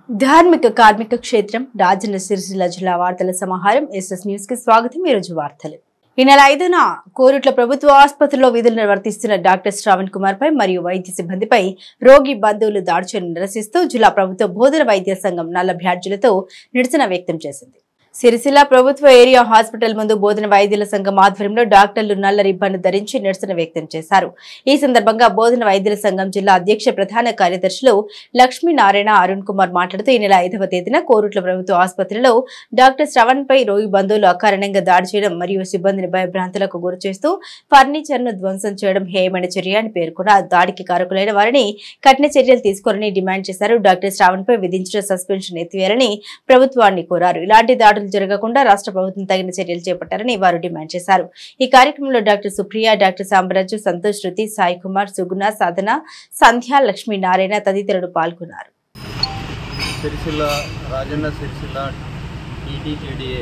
ధార్మిక కార్మిక క్షేత్రం రాజన్న సిరిసిల్ల జిల్లా వార్తల సమాహారం ఎస్ఎస్ న్యూస్ కి స్వాగతం ఈ రోజు వార్తలు ఈ నెల ఐదున కోరుట్ల ప్రభుత్వ ఆసుపత్రిలో విధులు నిర్వర్తిస్తున్న డాక్టర్ శ్రావణ్ కుమార్ పై మరియు వైద్య సిబ్బందిపై రోగి బంధువులు దాడులను నిరసిస్తూ జిల్లా ప్రభుత్వ బోధన వైద్య సంఘం నల్ల బ్యాడ్జీలతో నిరసన వ్యక్తం చేసింది సిరిసిల్ల ప్రభుత్వ ఏరియా హాస్పిటల్ ముందు బోధన వైద్యుల సంఘం ఆధ్వర్యంలో డాక్టర్లు నల్ల రిబ్బన్ను ధరించి నిరసన వ్యక్తం చేశారు ఈ సందర్భంగా బోధన వైద్యుల సంఘం జిల్లా అధ్యక్ష ప్రధాన కార్యదర్శులు లక్ష్మీనారాయణ అరుణ్ కుమార్ మాట్లాడుతూ ఈ నెల ఐదవ తేదీన కోరుట్ల ప్రభుత్వ ఆసుపత్రిలో డాక్టర్ శ్రవణ్ పై రోగి బంధువులు అకారణంగా దాడి చేయడం మరియు సిబ్బందిని భయభ్రాంతులకు గురి చేస్తూ ఫర్నిచర్ ను ధ్వంసం చేయడం హేయమైన చర్య అని పేర్కొన్న దాడికి కారకులైన వారిని కఠిన చర్యలు తీసుకోవాలని డిమాండ్ చేశారు డాక్టర్ శ్రావణ్ పై విధించిన సస్పెన్షన్ ఎత్తివేయాలని ప్రభుత్వాన్ని కోరారు ఇలాంటి దాడులు జరగకుండా రాష్ట్ర ప్రభుత్వం తగిన చర్యలు చేపట్టారని వారు డిమాండ్ చేశారు ఈ కార్యక్రమంలో డాక్టర్ సుప్రియ డాక్టర్ సాంబరాజు సంతోష్ శృతి సాయి కుమార్ సుగుణ సాధన సంధ్య లక్ష్మీ నారాయణ తదితరులు పాల్గొన్నారు సిరిసిల్ల రాజన్న సిరిసిల్ల టీటీజేడిఏ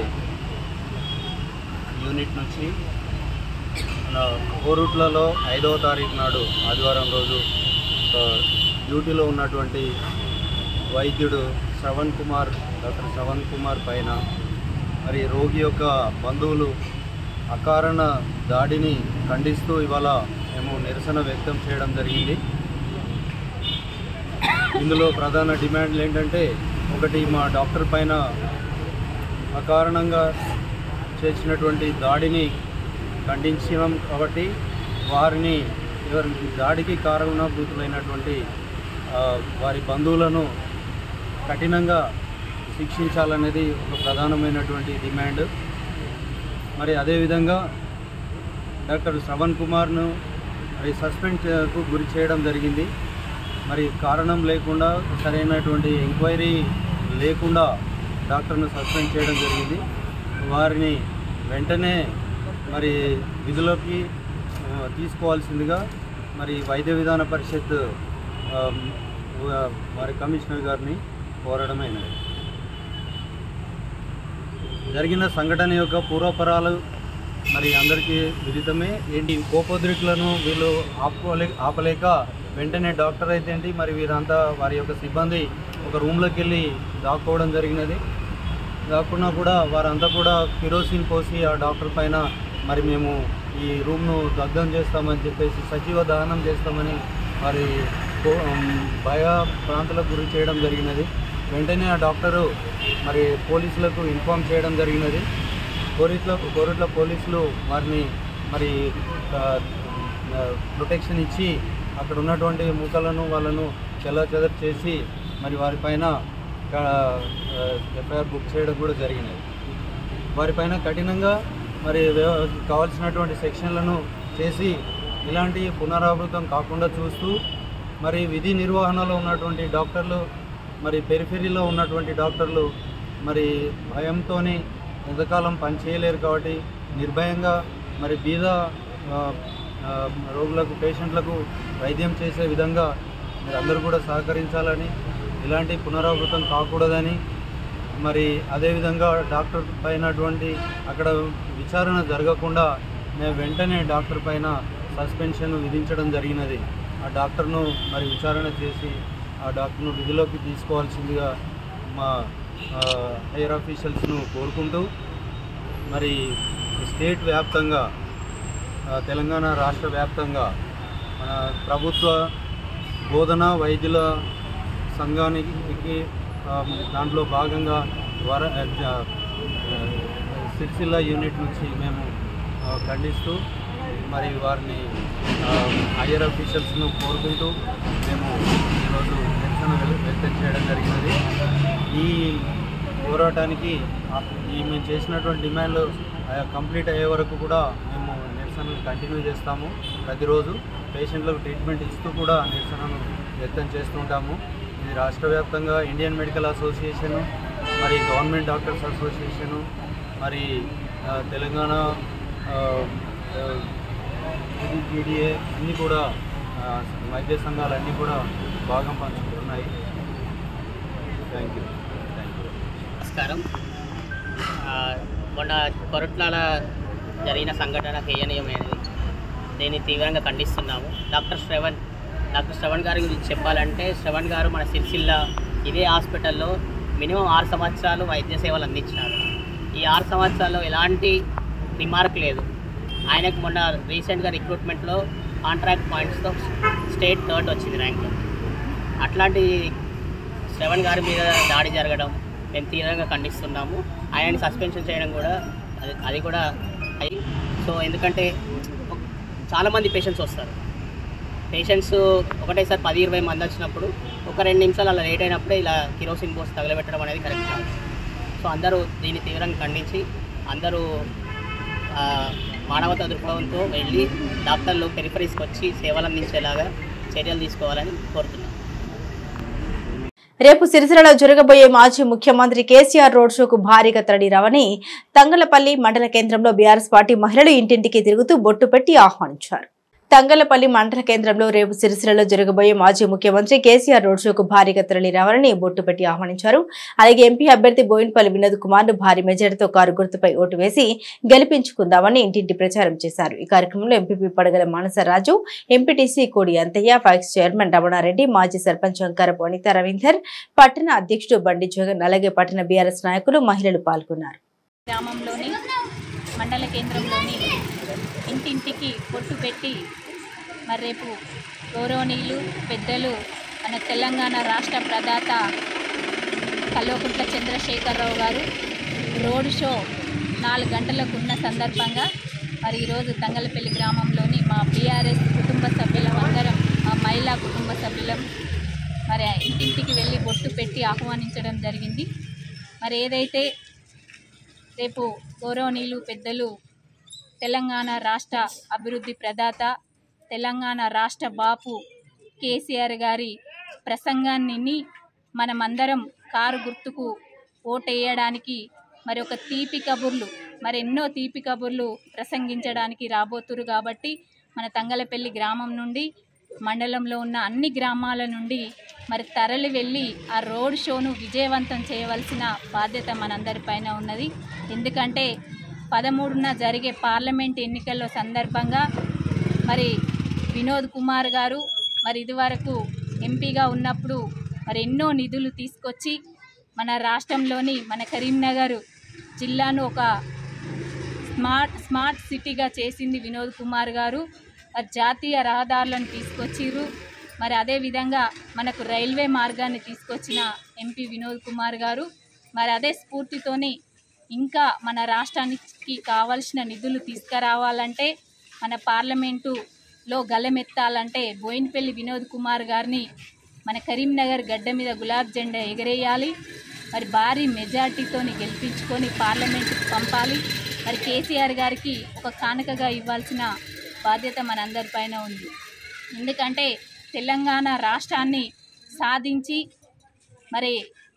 యూనిట్ నుంచి మన కోరుట్లలో ఐదవ తారీఖు నాడు ఆదివారం రోజు ఆ, డ్యూటీలో ఉన్నటువంటి వైద్యుడు శ్రవణ్ కుమార్ డాక్టర్ శ్రవణ్ కుమార్ పైన మరి రోగి యొక్క బంధువులు అకారణ దాడిని ఖండిస్తూ ఇవాళ మేము నిరసన వ్యక్తం చేయడం జరిగింది ఇందులో ప్రధాన డిమాండ్లు ఏంటంటే ఒకటి మా డాక్టర్ పైన అకారణంగా చేసినటువంటి దాడిని ఖండించినాం కాబట్టి వారిని ఎవరి దాడికి కారణభూతులైనటువంటి ఆ, వారి బంధువులను కఠినంగా శిక్షించాలనేది ఒక ప్రధానమైనటువంటి డిమాండ్ మరి అదేవిధంగా డాక్టర్ శ్రవణ్ కుమార్ను మరి సస్పెండ్కు గురి చేయడం జరిగింది మరి కారణం లేకుండా సరైనటువంటి ఎంక్వైరీ లేకుండా డాక్టర్ను సస్పెండ్ చేయడం జరిగింది వారిని వెంటనే మరి విధులోకి ఆ, తీసుకోవాల్సిందిగా మరి వైద్య విధాన పరిషత్ ఆ, వా- వారి కమిషనర్ గారిని కోరడమైనది జరిగిన సంఘటన యొక్క పూర్వపరాలు మరి అందరికీ విదితమే ఏంటి కోపోద్రికులను వీళ్ళు ఆపుకోలే ఆపలేక వెంటనే డాక్టర్ అయితే ఏంటి మరి వీరంతా వారి యొక్క సిబ్బంది ఒక రూమ్లోకి వెళ్ళి దాక్కోవడం జరిగినది దాక్కున్నా కూడా వారంతా కూడా కిరోసిన్ పోసి ఆ డాక్టర్ పైన మరి మేము ఈ రూమ్ను దగ్ధం చేస్తామని చెప్పేసి సజీవ దహనం చేస్తామని వారి కో- ఉమ్, భయ ప్రాంతాలకు గురి చేయడం జరిగినది వెంటనే ఆ డాక్టరు మరి పోలీసులకు ఇన్ఫామ్ చేయడం జరిగినది కోరిట్ల కోరిట్ల పోలీసులు వారిని మరి ఆ, ఆ, ప్రొటెక్షన్ ఇచ్చి అక్కడ ఉన్నటువంటి మూకలను వాళ్ళను చెల్లచెదరు చేసి మరి వారిపైన ఎఫ్ఐఆర్ బుక్ చేయడం కూడా జరిగినది వారిపైన కఠినంగా మరి వ్యవ- కావాల్సినటువంటి సెక్షన్లను చేసి ఇలాంటి పునరావృతం కాకుండా చూస్తూ మరి విధి నిర్వహణలో ఉన్నటువంటి డాక్టర్లు మరి పెరిఫెరీలో ఉన్నటువంటి డాక్టర్లు మరి భయంతోని ఎంతకాలం పని చేయలేరు కాబట్టి నిర్భయంగా మరి బీద ఆ, ఆ, రోగులకు పేషెంట్లకు వైద్యం చేసే విధంగా మీరు అందరూ కూడా సహకరించాలని ఇలాంటి పునరావృతం కాకూడదని మరి అదేవిధంగా డాక్టర్ పైనటువంటి అక్కడ విచారణ జరగకుండా మేము వెంటనే డాక్టర్ పైన సస్పెన్షన్ విధించడం జరిగినది ఆ డాక్టర్ను మరి విచారణ చేసి ఆ డాక్టర్ను విధిలోకి తీసుకోవాల్సిందిగా మా హైయర్ ఆఫీషియల్స్ను కోరుకుంటూ మరి స్టేట్ వ్యాప్తంగా ఆ, తెలంగాణ రాష్ట్ర వ్యాప్తంగా మన ప్రభుత్వ బోధన వైద్యుల సంఘానికి ఆ, దాంట్లో భాగంగా వర ఆ, సిరిసిల్ల యూనిట్ నుంచి మేము ఆ, ఖండిస్తూ మరి వారిని హయ్యర్ అఫీషియల్స్ను కోరుకుంటూ మేము ఈరోజు నిరసన వెల్- వ్యక్తం చేయడం జరిగినది ఈ పోరాటానికి ఆ, ఈ మేము చేసినటువంటి డిమాండ్లు ఆ, కంప్లీట్ అయ్యే వరకు కూడా మేము నిరసనలు కంటిన్యూ చేస్తాము ప్రతిరోజు పేషెంట్లకు ట్రీట్మెంట్ ఇస్తూ కూడా నిరసనను వ్యక్తం చేస్తుంటాము ఇది రాష్ట్ర వ్యాప్తంగా ఇండియన్ మెడికల్ అసోసియేషను మరి గవర్నమెంట్ డాక్టర్స్ అసోసియేషను మరి ఆ, తెలంగాణ జీడీఏ అన్నీ కూడా ఆ, వైద్య సంఘాలు అన్నీ కూడా భాగం పంచుకుంటున్నాయి థ్యాంక్ యూ థ్యాంక్ యూ నమస్కారం ఆ, మొన్న కొరట్లాల జరిగిన సంఘటన హేయనీయమైనది దీన్ని తీవ్రంగా ఖండిస్తున్నాము డాక్టర్ శ్రవణ్ డాక్టర్ శ్రవణ్ గారి గురించి చెప్పాలంటే శ్రవణ్ గారు మన సిరిసిల్ల ఇదే హాస్పిటల్లో మినిమం ఆరు సంవత్సరాలు వైద్య సేవలు అందించినారు ఈ ఆరు సంవత్సరాల్లో ఎలాంటి రిమార్క్ లేదు ఆయనకు మొన్న రీసెంట్గా రిక్రూట్మెంట్లో కాంట్రాక్ట్ పాయింట్స్తో స్టేట్ థర్డ్ వచ్చింది ర్యాంక్లో అట్లాంటి శ్రవణ్ గారి మీద దాడి జరగడం మేము తీవ్రంగా ఖండిస్తున్నాము ఆయనని సస్పెన్షన్ చేయడం కూడా అది అది కూడా అయి సో ఎందుకంటే ఒక- చాలామంది పేషెంట్స్ వస్తారు పేషెంట్స్ ఒకటేసారి పది ఇరవై మంది వచ్చినప్పుడు ఒక రెండు నిమిషాలు అలా లేట్ అయినప్పుడే ఇలా కిరోసిన్ పోసి తగలబెట్టడం అనేది కరెక్ట్ కాదు సో అందరూ దీన్ని తీవ్రంగా ఖండించి అందరూ ఆ, మానవతా దృక్పథంతో వెళ్ళి డాక్టర్లు పెరిఫరీస్కి వచ్చి సేవలు అందించేలాగా చర్యలు తీసుకోవాలని కోరుతున్నాను రేపు సిరిసిల్లలో జరగబోయే మాజీ ముఖ్యమంత్రి కేసీఆర్ రోడ్ షోకు భారీగా తరలిరావని తంగలపల్లి మండల కేంద్రంలో బీఆర్ఎస్ పార్టీ మహిళలు ఇంటింటికి తిరుగుతూ బొట్టు పెట్టి ఆహ్వానించారు తంగలపల్లి మండల కేంద్రంలో రేపు సిరిసిల్లలో జరగబోయే మాజీ ముఖ్యమంత్రి కేసీఆర్ రోడ్ షోకు భారీగా తరలిరావాలని బొట్టు పెట్టి ఆహ్వానించారు అలాగే ఎంపీ అభ్యర్థి బోయిన్పల్లి వినోద్ కుమార్ ను భారీ మెజారిటీతో కారు గుర్తుపై ఓటు వేసి గెలిపించుకుందామని ఇంటింటి ప్రచారం చేశారు ఈ కార్యక్రమంలో ఎంపీపీ పడగల మానసరాజు ఎంపీటీసీ కోడి అంతయ్య వైస్ చైర్మన్ రమణారెడ్డి మాజీ సర్పంచ్ శంకరపు అనిత రవీందర్ పట్టణ అధ్యక్షుడు బండి జగన్ అలాగే పట్టణ బీఆర్ఎస్ నాయకులు మహిళలు పాల్గొన్నారు గ్రామంలోని మండల కేంద్రంలోని ఇంటింటికి పొట్టు పెట్టి మరి రేపు గౌరవనీయులు పెద్దలు మన తెలంగాణ రాష్ట్ర ప్రదాత కల్వకుంట్ల చంద్రశేఖరరావు గారు రోడ్ షో నాలుగు గంటలకు ఉన్న సందర్భంగా మరి ఈరోజు తంగలపల్లి గ్రామంలోని మా బీఆర్ఎస్ కుటుంబ సభ్యులం అందరం మా మహిళా కుటుంబ సభ్యులం మరి ఇంటింటికి వెళ్ళి బొట్టు పెట్టి ఆహ్వానించడం జరిగింది మరి ఏదైతే రేపు గౌరవనీయులు పెద్దలు తెలంగాణ రాష్ట్ర అభివృద్ధి ప్రదాత తెలంగాణ రాష్ట్ర బాపు కేసీఆర్ గారి ప్రసంగాన్ని విని మనమందరం కారు గుర్తుకు ఓటేయడానికి మరి ఒక తీపి కబుర్లు మరి ఎన్నో తీపి కబుర్లు ప్రసంగించడానికి రాబోతురు కాబట్టి మన తంగలపల్లి గ్రామం నుండి మండలంలో ఉన్న అన్ని గ్రామాల నుండి మరి తరలి వెళ్ళి ఆ రోడ్ షోను విజయవంతం చేయవలసిన బాధ్యత మనందరిపైన ఉన్నది ఎందుకంటే పదమూడున జరిగే పార్లమెంట్ ఎన్నికల్లో సందర్భంగా మరి వినోద్ కుమార్ గారు మరి ఇదివరకు ఎంపీగా ఉన్నప్పుడు మరి ఎన్నో నిధులు తీసుకొచ్చి మన రాష్ట్రంలోని మన కరీంనగర్ జిల్లాను ఒక స్మార్ట్ స్మార్ట్ సిటీగా చేసింది వినోద్ కుమార్ గారు మరి జాతీయ రహదారులను తీసుకొచ్చిర్రు మరి అదేవిధంగా మనకు రైల్వే మార్గాన్ని తీసుకొచ్చిన ఎంపీ వినోద్ కుమార్ గారు మరి అదే స్ఫూర్తితోని ఇంకా మన రాష్ట్రానికి కావాల్సిన నిధులు తీసుకురావాలంటే మన పార్లమెంటులో గలమెత్తాలంటే బోయిన్పల్లి వినోద్ కుమార్ గారిని మన కరీంనగర్ గడ్డ మీద గులాబ్ జెండా ఎగరేయాలి మరి భారీ మెజార్టీతోని గెలిపించుకొని పార్లమెంటుకు పంపాలి మరి కేసీఆర్ గారికి ఒక కానుకగా ఇవ్వాల్సిన బాధ్యత మనందరిపైన ఉంది ఎందుకంటే తెలంగాణ రాష్ట్రాన్ని సాధించి మరి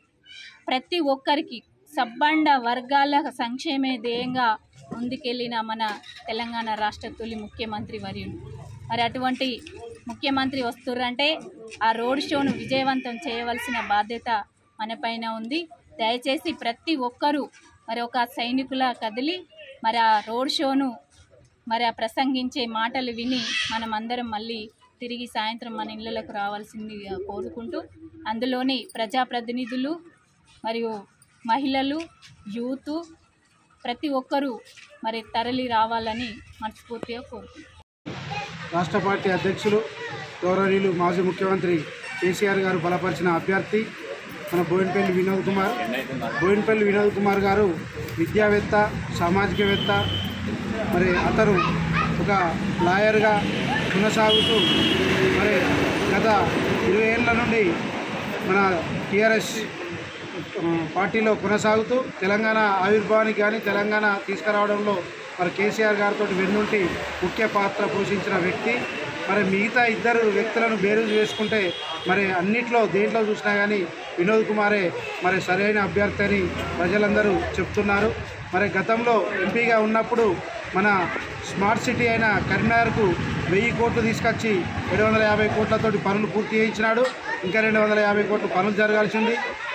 ప్రతి ఒక్కరికి సబ్బండ వర్గాల సంక్షేమే ధ్యేయంగా ముందుకెళ్ళిన మన తెలంగాణ రాష్ట్ర తొలి ముఖ్యమంత్రి వర్యులు మరి అటువంటి ముఖ్యమంత్రి వస్తుర్రంటే ఆ రోడ్ షోను విజయవంతం చేయవలసిన బాధ్యత మనపైన ఉంది దయచేసి ప్రతి ఒక్కరూ మరి ఒక సైనికుల కదిలి మరి ఆ రోడ్ షోను మరి ఆ ప్రసంగించే మాటలు విని మనం అందరం మళ్ళీ తిరిగి సాయంత్రం మన ఇళ్ళలకు రావాల్సింది కోరుకుంటూ అందులోని ప్రజాప్రతినిధులు మరియు మహిళలు యూత్ ప్రతి ఒక్కరూ మరి తరలి రావాలని మనస్ఫూర్తిగా కోరుకుంటున్నాను రాష్ట్ర పార్టీ అధ్యక్షులు గౌరవనీయులు మాజీ ముఖ్యమంత్రి కేసీఆర్ గారు బలపరిచిన అభ్యర్థి మన బోయినపల్లి వినోద్ కుమార్ బోయినపల్లి వినోద్ కుమార్ గారు విద్యావేత్త సామాజికవేత్త మరి అతను ఒక లాయర్గా కొనసాగుతూ మరి గత ఇరవై ఏళ్ళ నుండి మన టీఆర్ఎస్ పార్టీలో కొనసాగుతూ తెలంగాణ ఆవిర్భావానికి కానీ తెలంగాణ తీసుకురావడంలో మరి కేసీఆర్ గారితో వెన్నుంటి ముఖ్య పాత్ర పోషించిన వ్యక్తి మరి మిగతా ఇద్దరు వ్యక్తులను బేరుజు వేసుకుంటే మరి అన్నిట్లో దేంట్లో చూసినా కానీ వినోద్ కుమారే మరి సరైన అభ్యర్థి అని ప్రజలందరూ చెప్తున్నారు మరి గతంలో ఎంపీగా ఉన్నప్పుడు మన స్మార్ట్ సిటీ అయిన కరీంనగర్కు వెయ్యి కోట్లు తీసుకొచ్చి ఏడు వందల యాభై కోట్లతోటి పనులు పూర్తి చేయించినాడు ఇంకా రెండు వందల యాభై కోట్లు పనులు జరగాల్సి ఉంది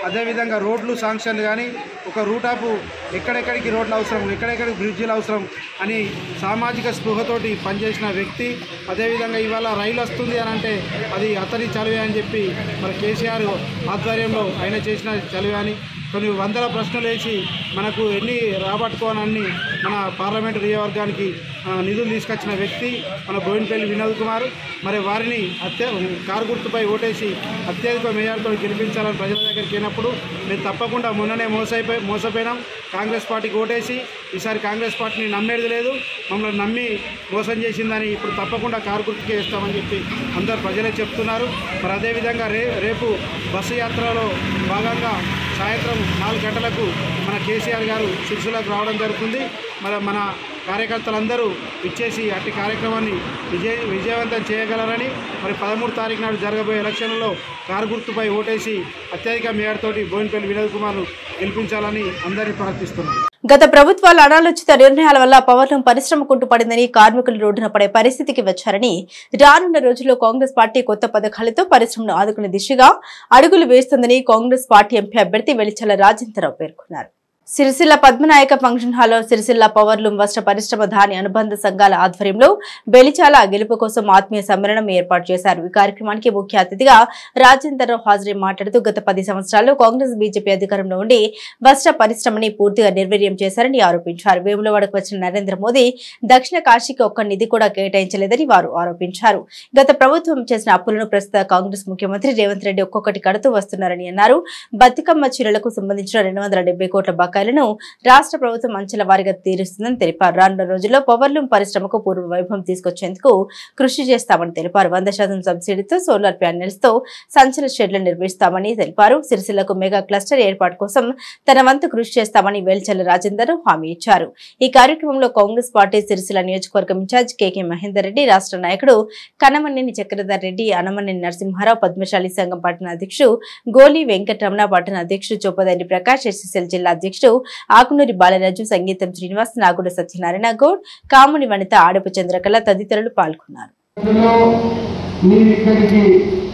అదేవిధంగా రోడ్లు శాంక్షన్లు కానీ ఒక రూట్ ఆఫ్ ఎక్కడెక్కడికి రోడ్లు అవసరం ఎక్కడెక్కడికి బ్రిడ్జిలు అవసరం అని సామాజిక స్పృహతోటి పనిచేసిన వ్యక్తి అదేవిధంగా ఇవాళ రైలు వస్తుంది అని అంటే అది అతని చదివే అని చెప్పి మరి కేసీఆర్ ఆధ్వర్యంలో ఆయన చేసిన చదివే అని కొన్ని వందల ప్రశ్నలు వేసి మనకు ఎన్ని రాబట్టుకోనన్ని మన పార్లమెంటు నియోజకవర్గానికి ఆ, నిధులు తీసుకొచ్చిన వ్యక్తి మన బోయినపల్లి వినోద్ కుమార్ మరి వారిని అత్య కారు గుర్తుపై ఓటేసి అత్యధిక మేయర్తో గెలిపించాలని ప్రజల దగ్గరికి వెళ్ళినప్పుడు మేము తప్పకుండా మొన్ననే మోసైపోయి మోసపోయినాం కాంగ్రెస్ పార్టీకి ఓటేసి ఈసారి కాంగ్రెస్ పార్టీని నమ్మేది లేదు మమ్మల్ని నమ్మి మోసం చేసిందని ఇప్పుడు తప్పకుండా కారు గుర్తుకే ఇస్తామని చెప్పి అందరు ప్రజలే చెప్తున్నారు మరి అదేవిధంగా రే రేపు బస్సు యాత్రలో భాగంగా సాయంత్రం నాలుగు గంటలకు మన కేసీఆర్ గారు సిరిసిల్లకు రావడం జరుగుతుంది మరి మన కార్యకర్తలందరూ ఇచ్చేసి అట్టి కార్యక్రమాన్ని విజయ విజయవంతం చేయగలరని మరి పదమూడు తారీఖు నాడు జరగబోయే ఎలక్షన్లలో కారు గుర్తుపై ఓటేసి అత్యధిక మేయర్తోటి బోయినపల్లి వినోద్ కుమార్ను గెలిపించాలని అందరినీ ప్రార్థిస్తున్నాను గత ప్రభుత్వాల అనాలోచిత నిర్ణయాల వల్ల పవర్లం పరిశ్రమ కుంటుపడిందని కార్మికులు రోడ్డున పడే పరిస్థితికి వచ్చారని రానున్న రోజుల్లో కాంగ్రెస్ పార్టీ కొత్త పథకాలతో పరిశ్రమను ఆదుకునే దిశగా అడుగులు వేస్తుందని కాంగ్రెస్ పార్టీ ఎంపీ అభ్యర్థి వెలిచల రాజేంద్రరావు పేర్కొన్నారు సిరిసిల్ల పద్మనాయక ఫంక్షన్ హాల్లో సిరిసిల్ల పవర్లూమ్ వస్త్ర పరిశ్రమ దాని అనుబంధ సంఘాల ఆధ్వర్యంలో బెలిచాల గెలుపు కోసం ఆత్మీయ సమ్మేళనం ఏర్పాటు చేశారు ఈ కార్యక్రమానికి ముఖ్య అతిథిగా రాజేందర్రావు హాజరై మాట్లాడుతూ గత పది సంవత్సరాల్లో కాంగ్రెస్ బీజేపీ అధికారంలో ఉండి వస్త్ర పరిశ్రమని పూర్తిగా నిర్వీర్యం చేశారని ఆరోపించారు వేములవాడకు వచ్చిన నరేంద్ర మోదీ దక్షిణ కాశీకి ఒక్క నిధి కూడా కేటాయించలేదని వారు ఆరోపించారు గత ప్రభుత్వం చేసిన అప్పులను ప్రస్తుత కాంగ్రెస్ ముఖ్యమంత్రి రేవంత్ రెడ్డి ఒక్కొక్కటి కడుతూ వస్తున్నారని అన్నారు బతుకమ్మ చీరలకు సంబంధించిన రెండు వందల డెబ్బై కోట్ల బకాయిలను రాష్ట్ర ప్రభుత్వం అంచెల వారీగా తీరుస్తుందని తెలిపారు రానున్న రోజుల్లో పవర్లూమ్ పరిశ్రమకు పూర్వ వైభవం తీసుకొచ్చేందుకు కృషి చేస్తామని తెలిపారు వంద శాతం సబ్సిడీతో సోలార్ ప్యానెల్స్ తో సంచల షెడ్లు నిర్మిస్తామని తెలిపారు సిరిసిల్లకు మెగా క్లస్టర్ ఏర్పాటు కోసం తన వంతు కృషి చేస్తామని వేల్చల్ల రాజేందర్ హామీ ఇచ్చారు ఈ కార్యక్రమంలో కాంగ్రెస్ పార్టీ సిరిసిల్ల నియోజకవర్గం ఇన్ఛార్జ్ కేకే మహేందర్ రెడ్డి రాష్ట్ర నాయకుడు కనమనేని చక్రధర్ రెడ్డి అనమనేని నరసింహారావు పద్మశాలి సంఘం పట్టణ అధ్యక్షుడు గోలి వెంకటరమణ పట్టణ అధ్యక్షుడు చొప్పదండి ప్రకాష్ ఎస్ఎస్ఎల్ జిల్లా అధ్యక్షుడు ఆకునూరి బాలరాజు సంగీతం శ్రీనివాస్ నాగుడ సత్యనారాయణ గౌడ్ కాముని వనిత ఆడపు చంద్రకళ తదితరులు పాల్గొన్నారు ఇందులో మీరు ఇక్కడికి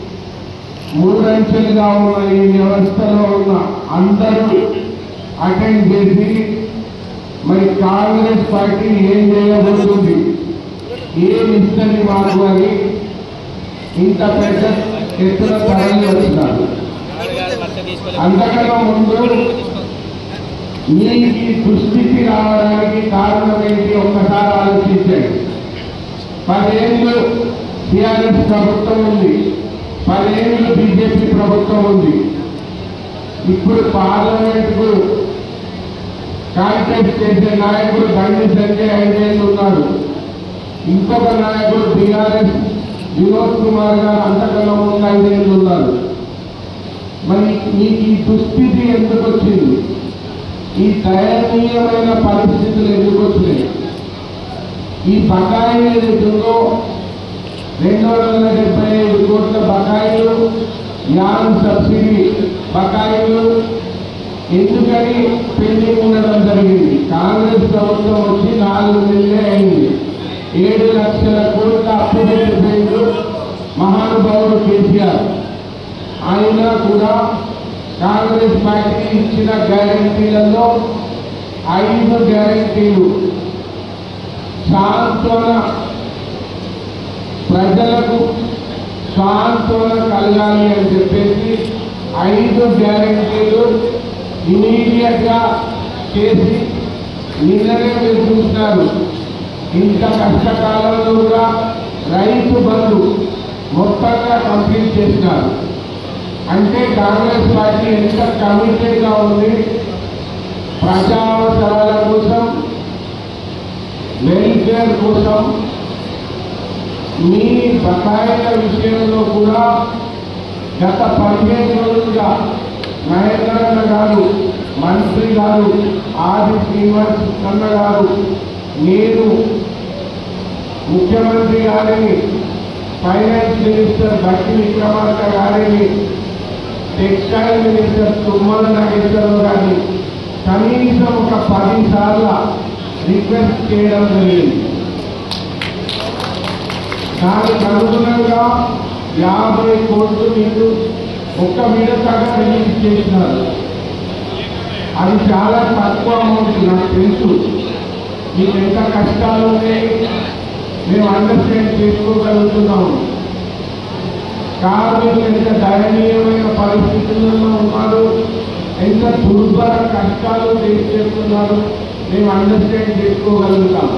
మూడంచెలుగా ఉన్న ఈ వ్యవస్థలో ఉన్న అందరూ అటెండ్ చేసి మరి కాంగ్రెస్ పార్టీ ఏం చేయబోతుంది ఏం ఇస్తుంది మాకు అని ఇంత పెద్ద ఎత్తున తరలి వచ్చినారు అంతకన్నా ముందు మీకు ఈ దుస్థితి రావడానికి కారణం ఏంటి ఒక్కసారి ఆలోచించండి పదేళ్ళు టిఆర్ఎస్ ప్రభుత్వం ఉంది పదేళ్ళు బీజేపీ ప్రభుత్వం ఉంది ఇప్పుడు పార్లమెంట్కు కాంటెస్ట్ చేసే నాయకుడు బండి సంజయ్ ఐదేళ్ళు ఉన్నారు ఇంకొక నాయకుడు బీఆర్ఎస్ వినోద్ కుమార్ గారు అంతకన్నా ముందు ఐదేళ్ళు ఉన్నారు మరి మీకు ఈ దుస్థితి ఎందుకు వచ్చింది ఈ దయనీయమైన పరిస్థితులు ఎందుకు వచ్చినాయి ఈ బకాయిలు ఏదైతుందో రెండు వందల డెబ్బై ఐదు కోట్ల బకాయిలు యాన్ సబ్సిడీ బకాయిలు ఎందుకని పెండింగ్ ఉండడం జరిగింది కాంగ్రెస్ ప్రభుత్వం వచ్చి నాలుగు నెలలే అయింది ఏడు లక్షల కోట్ల అప్పు పెట్టిపోయిండు మహానుభావుడు కేసీఆర్ ఆయన కూడా కాంగ్రెస్ పార్టీ ఇచ్చిన గ్యారంటీలలో ఐదు గ్యారంటీలు సాంత్వన ప్రజలకు సాంత్వన కలగాలి అని చెప్పేసి ఐదు గ్యారంటీలు ఇమీడియట్ గా చేసి నిన్ననే మీరు చూసినారు ఇంత కష్టకాలంలో కూడా రైతు బంధు మొత్తంగా కంప్లీట్ చేసినారు అంటే కాంగ్రెస్ పార్టీ ఎంత కమిటెడ్ గా ఉంది ప్రజా అవసరాల కోసం వెల్ఫేర్ కోసం మీ బకాయిల విషయంలో కూడా గత పదిహేను రోజులుగా మహేంద్రన్న గారు మంత్రి గారు ఆది శ్రీనివాస్ కన్న గారు నేను ముఖ్యమంత్రి గారిని ఫైనాన్స్ మినిస్టర్ బట్టి విక్రమార్క గారిని టెక్స్టైల్ మినిస్టర్ తుమ్మల నాగేశ్వరరావు గారిని కనీసం ఒక పది సార్లు రిక్వెస్ట్ చేయడం జరిగింది దానికి అనుగుణంగా యాభై కోట్లు మీకు ఒక్క విడతగా రిలీజ్ చేసినారు అది చాలా తక్కువ అమౌంట్ నాకు తెలుసు మీకు ఎంత కష్టాలు ఉన్నాయి మేము అండర్స్టాండ్ చేసుకోగలుగుతున్నాము కార్మికులు ఎంత దయనీయమైన పరిస్థితులలో ఉన్నారు ఎంత దుర్భర కష్టాలు ఫేస్ చేస్తున్నారు మేము అండర్స్టాండ్ చేసుకోగలుగుతాం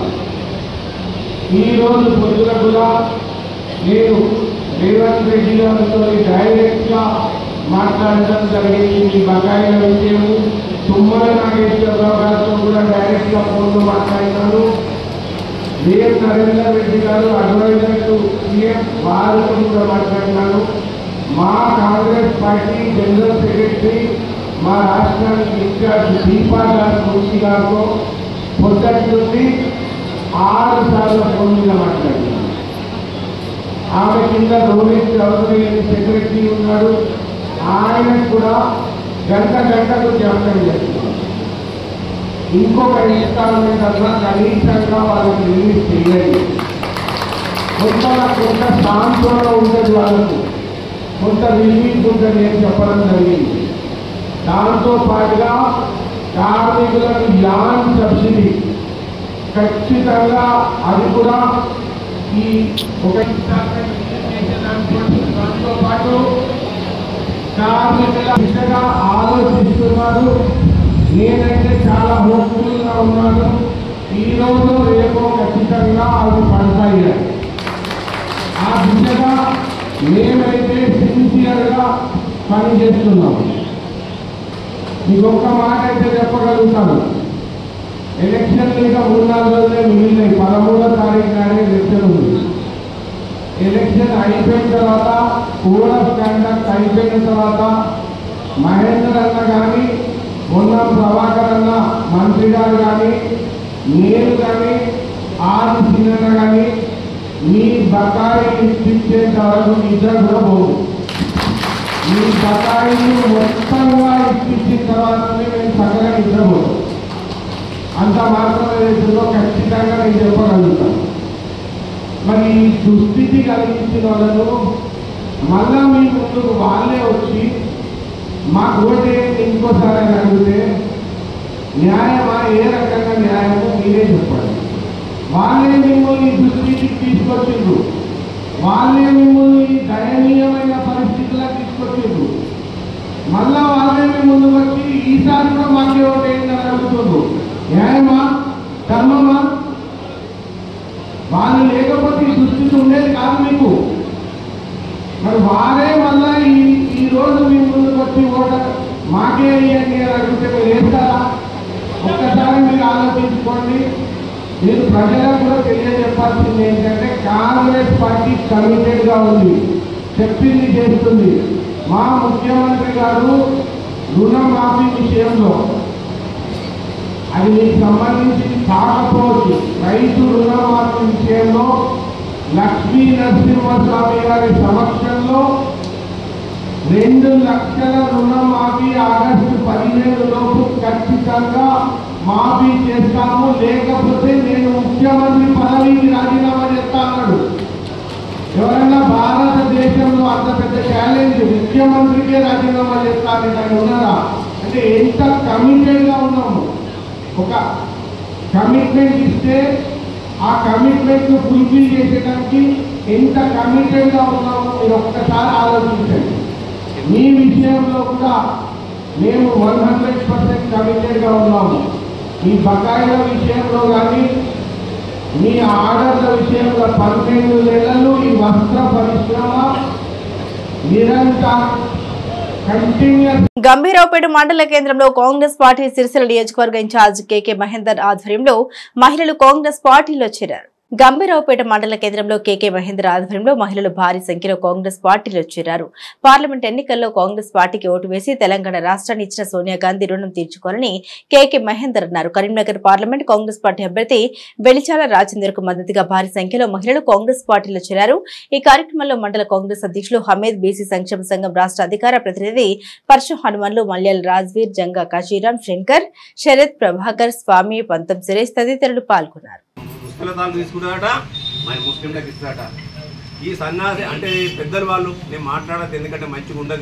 ఈ రోజు పొద్దున కూడా నేను రేవంత్ రెడ్డి గారితో డైరెక్ట్గా మాట్లాడటం జరిగింది మీ బకాయిల విషయం తుమ్మల నాగేశ్వరరావు గారితో కూడా డైరెక్ట్గా ఫోన్లో మాట్లాడినాను విఎం నరేందర్ రెడ్డి గారు అడ్వైజర్ టు సీఎం వారితో కూడా మాట్లాడినాను మా కాంగ్రెస్ పార్టీ జనరల్ సెక్రటరీ మా రాష్ట్రానికి ఇన్ఛార్జ్ దీపా గారు మున్షి గారితో పొద్దుటి నుండి ఆరు సార్లు ఫోన్ మీద మాట్లాడినాను ఆమె కింద రోహిత్ చౌదరి అనే సెక్రటరీ ఉన్నాడు ఆయన కూడా గంట గంటకు జ్ఞాపకం చేస్తున్నారు ఇంకొక ఇన్స్టాల్మెంట్ అన్నా కనీసంగా వాళ్ళకి రిలీజ్ చేయండి కొంత కొంత సాంత్వన ఉంటుంది వాళ్ళకు కొంత రిలీఫ్ ఉంటుంది అని చెప్పడం జరిగింది దాంతో పాటుగా కార్మికులకు యాన్ సబ్సిడీ ఖచ్చితంగా అది కూడా ఈ ఒక ఇన్స్టాల్మెంట్ రిలీజ్ చేసే దాంతో దాంతో పాటు కార్మికుల దిశగా ఆలోచిస్తున్నారు నేనైతే చాలా హోప్ఫుల్ గా ఉన్నాను ఈ రోజు రేపు ఖచ్చితంగా అవి పడతాయి ఆ దిశగా మేమైతే సిన్సియర్ గా పనిచేస్తున్నాము మీకు ఒక్క మాట అయితే చెప్పగలుగుతాను ఎలక్షన్ ఇంకా మూడు నాలుగు రోజులే మిగిలినాయి పదమూడో తారీఖు నాడే ఎలక్షన్ ఉంది ఎలక్షన్ అయిపోయిన తర్వాత కోడ్ ఆఫ్ కండక్ట్ అయిపోయిన తర్వాత మహేందర్ అన్న కానీ మొన్న ప్రభాకర్ అన్న మంత్రి గారు కానీ నేను కానీ ఆది సినన్న కానీ మీ బకాయి ఇప్పించేంత వరకు నిద్ర కూడా పోదు మీ బకాయిలు మొత్తంగా ఇప్పించిన తర్వాతనే మేము సగంగా నిద్రపోతాం అంత మాత్రమే రేసులో ఖచ్చితంగా నేను చెప్పగలుగుతాను మరి ఈ దుస్థితి కలిగించిన వాళ్ళను మళ్ళా మీ ముందుకు వాళ్ళే వచ్చి మాకు ఓటే ఇంకోసారి అని అడిగితే న్యాయమా ఏ రకంగా న్యాయమో మీరే చెప్పండి వాళ్ళే మిమ్మల్ని ఈ దుస్థితికి తీసుకొచ్చిండ్రు వాళ్ళే మిమ్మల్ని ఈ దయనీయమైన పరిస్థితులకు తీసుకొచ్చిండ్రు మళ్ళా వాళ్ళే మీ ముందుకు వచ్చి ఈసారి కూడా మాకే ఓటేయండి అని అడుగుతుండ్రు న్యాయమా ధర్మమా వాళ్ళు లేకపోతే ఈ దుస్థితి ఉండేది కాదు మీకు మరి వారే మళ్ళా ఈ ఈ రోజు మీ ముందుకు వచ్చి ఓట మాకే ఇవ్వండి అని అడిగితే మీరు వేస్తారా ఒక్కసారి మీరు ఆలోచించుకోండి మీరు ప్రజలకు కూడా తెలియజెప్పాల్సింది ఏంటంటే కాంగ్రెస్ పార్టీ కమిటెడ్ గా ఉంది చెప్పింది చేస్తుంది మా ముఖ్యమంత్రి గారు రుణమాఫీ విషయంలో అది మీకు సంబంధించి కాకపోవచ్చు రైతు రుణమాఫీ విషయంలో లక్ష్మీ నరసింహస్వామి గారి సమక్షంలో రెండు లక్షల రుణమాఫీ ఆగస్టు పదిహేను లోపు ఖచ్చితంగా మాఫీ చేస్తాము లేకపోతే నేను ముఖ్యమంత్రి పదవికి రాజీనామా చేస్తా అన్నాడు ఎవరైనా భారతదేశంలో అంత పెద్ద ఛాలెంజ్ ముఖ్యమంత్రికే రాజీనామా చేస్తారని ఆయన ఉన్నారా అంటే ఎంత కమిటెడ్ గా ఉన్నాము ఒక కమిట్మెంట్ ఇస్తే ఆ కమిట్మెంట్ ఫుల్ఫిల్ చేసేదానికి ఎంత కమిటెడ్ గా ఉన్నామో మీరు ఒక్కసారి ఆలోచించండి మీ విషయంలో కూడా మేము వన్ హండ్రెడ్ పర్సెంట్ కమిటెడ్ గా ఉన్నాము మీ బకాయిల విషయంలో కానీ మీ ఆర్డర్ల విషయంలో పన్నెండు నెలలు ఈ వస్త్ర పరిశ్రమ నిరంతరం కంటిన్యూస్ గంభీరావుపేట మండల కేంద్రంలో కాంగ్రెస్ పార్టీ సిరిసిల్ల నియోజకవర్గ ఇన్ఛార్జ్ కేకే మహేందర్ ఆధ్వర్యంలో మహిళలు కాంగ్రెస్ పార్టీలో చేరారు గంభీరావుపేట మండల కేంద్రంలో కేకే మహేందర్ ఆధ్వర్యంలో మహిళలు భారీ సంఖ్యలో కాంగ్రెస్ పార్టీలో చేరారు పార్లమెంట్ ఎన్నికల్లో కాంగ్రెస్ పార్టీకి ఓటు వేసి తెలంగాణ రాష్ట్రాన్ని ఇచ్చిన సోనియా గాంధీ రుణం తీర్చుకోవాలని కేకే మహేందర్ అన్నారు కరీంనగర్ పార్లమెంట్ కాంగ్రెస్ పార్టీ అభ్యర్థి వెలిచాల రాజేందర్ కు మద్దతుగా భారీ సంఖ్యలో మహిళలు కాంగ్రెస్ పార్టీలో చేరారు ఈ కార్యక్రమంలో మండల కాంగ్రెస్ అధ్యక్షులు హమీద్ బీసీ సంక్షేమ సంఘం రాష్ట్ర అధికార ప్రతినిధి పరశు హనుమన్లు మల్యాల్ రాజ్వీర్ జంగా కాశీరాం శంకర్ శరత్ ప్రభాకర్ స్వామి పంతం సురేష్ తదితరులు పాల్గొన్నారు ముస్లింలు తీసుకుంటాడట మరి ముస్లింలకు ఇస్తాడట ఈ సన్నాసి అంటే పెద్దలు వాళ్ళు నేను మాట్లాడద్దు ఎందుకంటే మంచిగా ఉండదు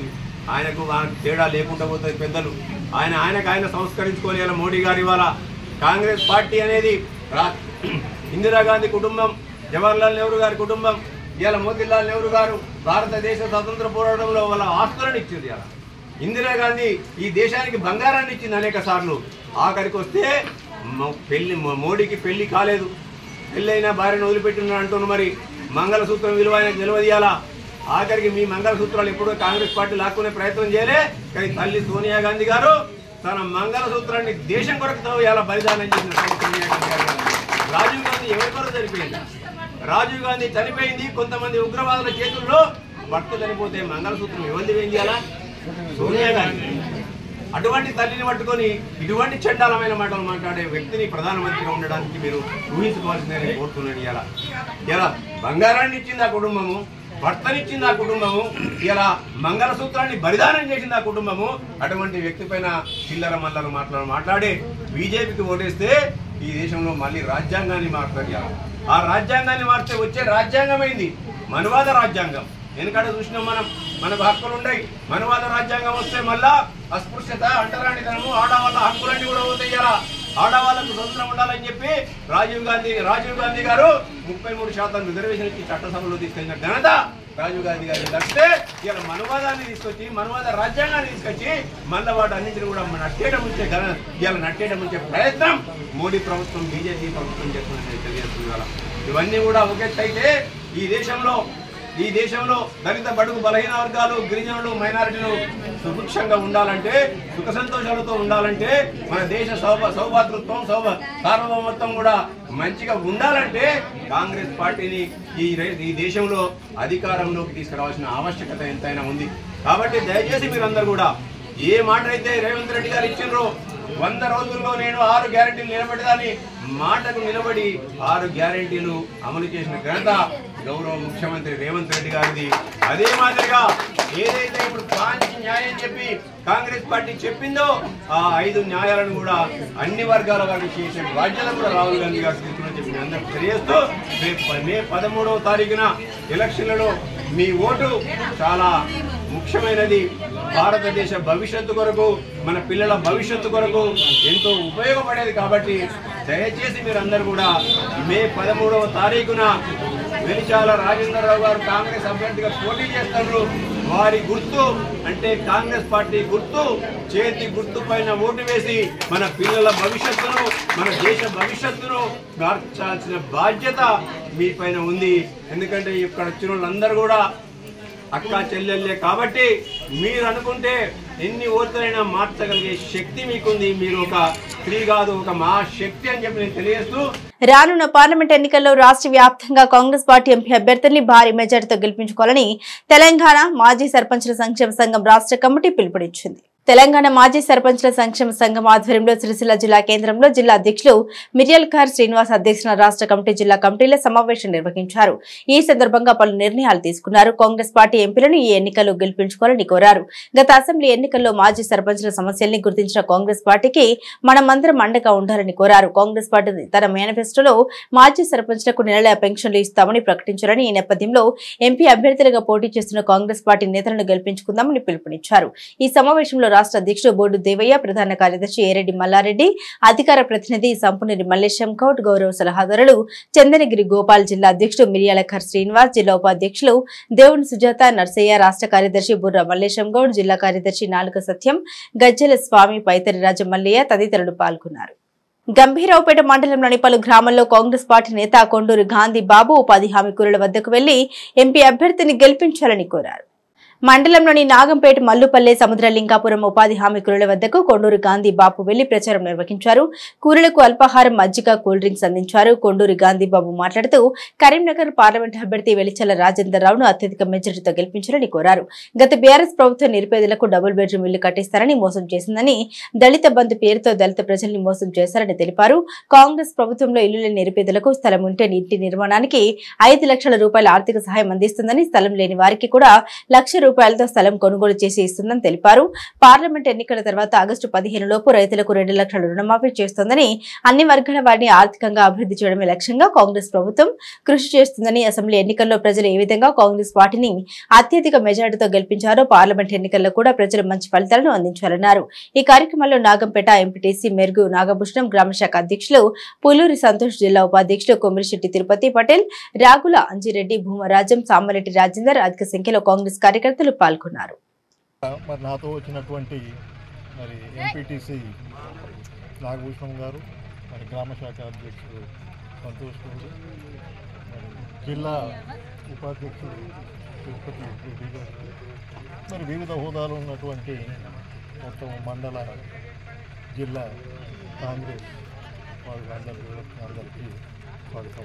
ఆయనకు ఆయనకు తేడా లేకుండా పోతుంది పెద్దలు ఆయన ఆయనకు ఆయన సంస్కరించుకోవాలి ఇలా మోడీ గారి ఇవాళ కాంగ్రెస్ పార్టీ అనేది రా- ఇందిరాగాంధీ కుటుంబం జవహర్లాల్ నెహ్రూ గారి కుటుంబం ఇవాళ మోతీలాల్ నెహ్రూ గారు భారతదేశ స్వతంత్ర పోరాటంలో వాళ్ళ ఆస్తులను ఇచ్చింది ఇలా ఇందిరాగాంధీ ఈ దేశానికి బంగారాన్ని ఇచ్చింది అనేక సార్లు ఆఖరికి వస్తే మ- పెళ్లి మ- మోడీకి పెళ్లి కాలేదు పెళ్ళైన భార్యను వదిలిపెట్టిన అంటున్న మరి మంగళసూత్రం విలువ ఆయనకు నిలవదీయాలా ఆఖరికి మీ మంగళసూత్రాలు ఎప్పుడూ కాంగ్రెస్ పార్టీ లాక్కునే ప్రయత్నం చేయలే కానీ తల్లి సోనియా గాంధీ గారు తన మంగళసూత్రాన్ని దేశం కొరకు ఇలా బలిదానం చేసిన తల్లి సోనియా గాంధీ గారు రాజీవ్ గాంధీ ఎవరి కొరకు చనిపోయింది రాజీవ్ గాంధీ చనిపోయింది కొంతమంది ఉగ్రవాదుల చేతుల్లో భర్త చనిపోతే మంగళసూత్రం ఎవరిది ఏం చేయాలా సోనియా గాంధీ అటువంటి తల్లిని పట్టుకొని ఇటువంటి చండాలమైన మాటలు మాట్లాడే వ్యక్తిని ప్రధానమంత్రిగా ఉండడానికి మీరు ఊహించుకోవాల్సిందని నేను కోరుతున్నాను ఇలా ఇలా బంగారాన్ని ఇచ్చింది ఆ కుటుంబము భర్తనిచ్చింది ఆ కుటుంబము ఇలా మంగళసూత్రాన్ని బలిదానం చేసింది ఆ కుటుంబము అటువంటి వ్యక్తి పైన చిల్లర మల్లర మాట్లాడు మాట్లాడి బీజేపీకి ఓటేస్తే ఈ దేశంలో మళ్ళీ రాజ్యాంగాన్ని మారుతారు ఇవాళ. ఆ రాజ్యాంగాన్ని మారితే వచ్చే రాజ్యాంగమైంది మనువాద రాజ్యాంగం వెనకాడ చూసినాం మనం మనకు హక్కులు ఉన్నాయి మనువాద రాజ్యాంగం వస్తే మళ్ళా అస్పృశ్యత అంటరానితనము ఆడవాళ్ళ హక్కులన్నీ కూడా పోతాయి ఇలా ఆడవాళ్ళకు స్వతంత్రం ఉండాలని చెప్పి రాజీవ్ గాంధీ రాజీవ్ గాంధీ గారు ముప్పై మూడు శాతం రిజర్వేషన్ ఇచ్చి చట్టసభలో తీసుకెళ్లిన ఘనత రాజీవ్ గాంధీ గారికి దక్కితే ఇలా మనువాదాన్ని తీసుకొచ్చి మనువాద రాజ్యాంగాన్ని తీసుకొచ్చి మళ్ళీ వాటి అన్నింటిని కూడా నట్టేయడం ఉంచే ఘన ఇలా నట్టేయడం ఉంచే ప్రయత్నం మోడీ ప్రభుత్వం బీజేపీ ప్రభుత్వం చేస్తున్నది తెలియజేస్తుంది ఇవాళ. ఇవన్నీ కూడా ఒకెత్తైతే ఈ దేశంలో ఈ దేశంలో దళిత బడుగు బలహీన వర్గాలు గిరిజనులు మైనారిటీలు సుభిక్షంగా ఉండాలంటే సుఖ సంతోషాలతో ఉండాలంటే మన దేశ సౌభ సౌభాతృత్వం సౌభ సార్వభౌమత్వం కూడా మంచిగా ఉండాలంటే కాంగ్రెస్ పార్టీని ఈ రే- ఈ దేశంలో అధికారంలోకి తీసుకురావాల్సిన ఆవశ్యకత ఎంతైనా ఉంది కాబట్టి దయచేసి మీరందరూ కూడా ఏ మాట అయితే రేవంత్ రెడ్డి గారు ఇచ్చిండ్రో వంద రోజుల్లో నేను ఆరు గ్యారెంటీలు నిలబెడదాని మాటకు నిలబడి ఆరు గ్యారెంటీలు అమలు చేసిన ఘనత గౌరవ ముఖ్యమంత్రి రేవంత్ రెడ్డి గారిది అదే మాదిరిగా ఏదైతే ఇప్పుడు పాంచ్ న్యాయం చెప్పి కాంగ్రెస్ పార్టీ చెప్పిందో ఆ ఐదు న్యాయాలను కూడా అన్ని వర్గాల వారికి చేసే బాధ్యత కూడా రాహుల్ గాంధీ గారు తీసుకుని చెప్పి మీ అందరికీ తెలియజేస్తూ రేపు మే పదమూడవ తారీఖున ఎలక్షన్లలో మీ ఓటు చాలా ముఖ్యమైనది భారతదేశ భవిష్యత్తు కొరకు మన పిల్లల భవిష్యత్తు కొరకు ఎంతో ఉపయోగపడేది కాబట్టి దయచేసి మీరందరూ కూడా మే పదమూడవ తారీఖున వెలిచాల రాజేంద్రరావు గారు కాంగ్రెస్ అభ్యర్థిగా పోటీ చేస్తారు వారి గుర్తు అంటే కాంగ్రెస్ పార్టీ గుర్తు చేతి గుర్తు పైన ఓటు వేసి మన పిల్లల భవిష్యత్తును మన దేశ భవిష్యత్తును మార్చాల్సిన బాధ్యత మీ పైన ఉంది ఎందుకంటే ఇక్కడ వచ్చిన వాళ్ళందరూ కూడా అక్క చెల్లెళ్ళే కాబట్టి మీరు అనుకుంటే ఎన్ని ఓట్లైనా మార్చగలిగే శక్తి మీకుంది మీరు ఒక స్త్రీ కాదు ఒక మహాశక్తి అని చెప్పి నేను తెలియజేస్తూ రానున్న పార్లమెంట్ ఎన్నికల్లో రాష్ట్ర వ్యాప్తంగా కాంగ్రెస్ పార్టీ ఎంపీ అభ్యర్థుల్ని భారీ మెజార్టీతో గెలిపించుకోవాలని తెలంగాణ మాజీ సర్పంచుల సంక్షేమ సంఘం రాష్ట్ర కమిటీ పిలుపునిచ్చింది తెలంగాణ మాజీ సర్పంచుల సంక్షేమ సంఘం ఆధ్వర్యంలో సిరిసిల్ల జిల్లా కేంద్రంలో జిల్లా అధ్యక్షులు మిరియల్ ఖార్ శ్రీనివాస్ అధ్యక్షున రాష్ట్ర కమిటీ జిల్లా కమిటీల సమావేశం నిర్వహించారు ఈ సందర్భంగా పలు నిర్ణయాలు తీసుకున్నారు కాంగ్రెస్ పార్టీ ఎంపీలను ఈ ఎన్నికల్లో గెలిపించుకోవాలని కోరారు గత అసెంబ్లీ ఎన్నికల్లో మాజీ సర్పంచుల సమస్యల్ని గుర్తించిన కాంగ్రెస్ పార్టీకి మనమందరం అండగా ఉండాలని కోరారు కాంగ్రెస్ పార్టీ తన మేనిఫెస్టోలో మాజీ సర్పంచులకు నెలల పెన్షన్లు ఇస్తామని ప్రకటించారని ఈ నేపథ్యంలో ఎంపీ అభ్యర్థులుగా పోటీ చేస్తున్న కాంగ్రెస్ పార్టీ నేతలను గెలిపించుకుందామని పిలుపునిచ్చారు ఈ సమావేశంలో రాష్ట్ర అధ్యక్షుడు బోర్డు దేవయ్య ప్రధాన కార్యదర్శి ఏరెడ్డి మల్లారెడ్డి అధికార ప్రతినిధి సంపునీరి మల్లేశం గౌడ్ గౌరవ సలహాదారులు చందనగిరి గోపాల్ జిల్లా అధ్యక్షుడు మిరియాల ఖర్ శ్రీనివాస్ జిల్లా ఉపాధ్యక్షులు దేవుని సుజాత నర్సయ్య రాష్ట్ర కార్యదర్శి బుర్ర మల్లేశం గౌడ్ జిల్లా కార్యదర్శి నాలుక సత్యం గజ్జెల స్వామి పైతరి రాజ మల్లయ్య తదితరులు పాల్గొన్నారు గంభీరావుపేట మండలంలోని పలు గ్రామాల్లో కాంగ్రెస్ పార్టీ నేత కొండూరు గాంధీ బాబు ఉపాధి హామీ కూరల వద్దకు వెళ్లి ఎంపీ అభ్యర్థిని గెలిపించాలని కోరారు మండలంలోని నాగంపేట మల్లుపల్లె సముద్రలింగాపురం ఉపాధి హామీ కూరల వద్దకు కొండూరు గాంధీ బాబు వెళ్లి ప్రచారం నిర్వహించారు కూరలకు అల్పాహారం మజ్జిగ కూల్ డ్రింక్స్ అందించారు కొండూరు గాంధీ బాబు మాట్లాడుతూ కరీంనగర్ పార్లమెంట్ అభ్యర్థి వెలిచల రాజేందర్ రావును అత్యధిక మెజారిటీతో గెలిపించాలని కోరారు గత బీఆర్ఎస్ ప్రభుత్వం నిరుపేదలకు డబుల్ బెడ్రూమ్ ఇల్లు కట్టిస్తారని మోసం చేసిందని దళిత బంధు పేరుతో దళిత ప్రజల్ని మోసం చేశారని తెలిపారు కాంగ్రెస్ ప్రభుత్వంలో ఇల్లు లేని నిరుపేదలకు స్థలం ఉంటే ఇంటి నిర్మాణానికి ఐదు లక్షల రూపాయల ఆర్థిక సహాయం అందిస్తుందని స్థలం లేని వారికి కూడా లక్ష రూపాయలతో స్థలం కొనుగోలు చేసి ఇస్తుందని తెలిపారు పార్లమెంట్ ఎన్నికల తర్వాత ఆగస్టు పదిహేను లోపు రైతులకు రెండు లక్షల రుణమాఫీ చేస్తోందని అన్ని వర్గాల వారిని ఆర్థికంగా అభివృద్ధి చేయడమే లక్ష్యంగా కాంగ్రెస్ ప్రభుత్వం కృషి చేస్తుందని అసెంబ్లీ ఎన్నికల్లో ప్రజలు ఏ విధంగా కాంగ్రెస్ పార్టీని అత్యధిక మెజార్టీతో గెలిపించారో పార్లమెంట్ ఎన్నికల్లో కూడా ప్రజలు మంచి ఫలితాలను అందించారన్నారు ఈ కార్యక్రమంలో నాగంపేట ఎంపీటీసీ మెరుగు నాగభూషణం గ్రామశాఖ అధ్యక్షులు పులూరి సంతోష్ జిల్లా ఉపాధ్యక్షుడు కొమిరిశెట్టి తిరుపతి పటేల్ రాగుల అంజిరెడ్డి భూమరాజం సామరెడ్డి రాజేందర్ అధిక సంఖ్యలో కాంగ్రెస్ కార్యకర్తలు పాల్గొన్నారు మరి నాతో వచ్చినటువంటి మరి ఎంపీటీసీ నాగభూషణం గారు మరి గ్రామ శాఖ అధ్యక్షుడు సంతోష్ గౌడ్ మరి జిల్లా ఉపాధ్యక్షుడు తిరుపతి రెడ్డి గారు మరి వివిధ హోదాలు ఉన్నటువంటి మొత్తం మండల జిల్లా కాంగ్రెస్ వాళ్ళందరికీ అందరికీ స్వాగతం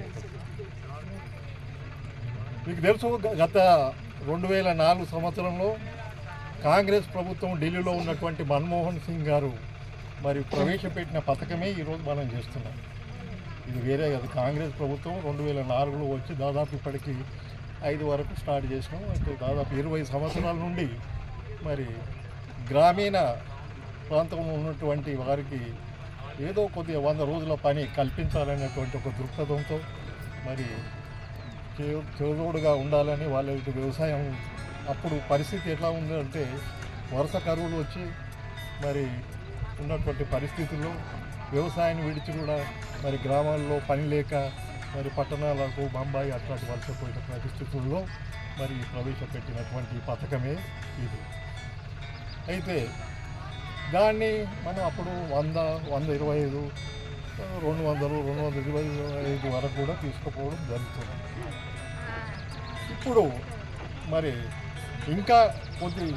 మీకు తెలుసు గ- గత రెండు వేల నాలుగు సంవత్సరంలో కాంగ్రెస్ ప్రభుత్వం ఢిల్లీలో ఉన్నటువంటి మన్మోహన్ సింగ్ గారు మరి ప్రవేశపెట్టిన పథకమే ఈరోజు మనం చేస్తున్నాం ఇది వేరే కాదు కాంగ్రెస్ ప్రభుత్వం రెండు వేల నాలుగులో వచ్చి దాదాపు ఇప్పటికి ఐదు వరకు స్టార్ట్ చేసినాం అయితే దాదాపు ఇరవై సంవత్సరాల నుండి మరి గ్రామీణ ప్రాంతంలో ఉన్నటువంటి వారికి ఏదో కొద్దిగా వంద రోజుల పని కల్పించాలనేటువంటి ఒక దృక్పథంతో మరి చే- చేదోడుగా ఉండాలని వాళ్ళ యొక్క వ్యవసాయం అప్పుడు పరిస్థితి ఎట్లా ఉందంటే వరుస కరువులు వచ్చి మరి ఉన్నటువంటి పరిస్థితుల్లో వ్యవసాయాన్ని విడిచి కూడా మరి గ్రామాల్లో పని లేక మరి పట్టణాలకు బొంబాయి అట్లాంటి వలసపోయిన పరిస్థితుల్లో మరి ప్రవేశపెట్టినటువంటి పథకమే ఇది అయితే దాన్ని మనం అప్పుడు వంద వంద ఇరవై ఐదు రెండు వందలు రెండు వందల ఇరవై ఐదు వరకు కూడా తీసుకుపోవడం జరుగుతుంది ఇప్పుడు మరి ఇంకా కొద్ది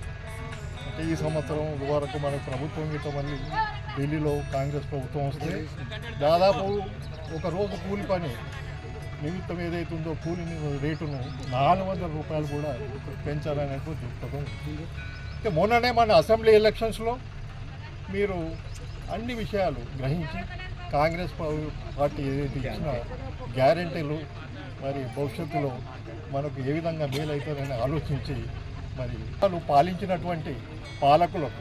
అంటే ఈ సంవత్సరం వరకు మన ప్రభుత్వం గిట్ట మళ్ళీ ఢిల్లీలో కాంగ్రెస్ ప్రభుత్వం వస్తే దాదాపు ఒక రోజు కూలి పని నిమిత్తం ఏదైతే ఉందో కూలిని రేటును నాలుగు వందల రూపాయలు కూడా పెంచాలనేటువంటి దృక్పథం అయితే మొన్ననే మన అసెంబ్లీ ఎలక్షన్స్లో మీరు అన్ని విషయాలు గ్రహించి కాంగ్రెస్ పా- పార్టీ ఏదైతే ఇచ్చిన గ్యారెంటీలు మరి భవిష్యత్తులో మనకు ఏ విధంగా మేలవుతుందని ఆలోచించి మరి వాళ్ళు పాలించినటువంటి పాలకులకు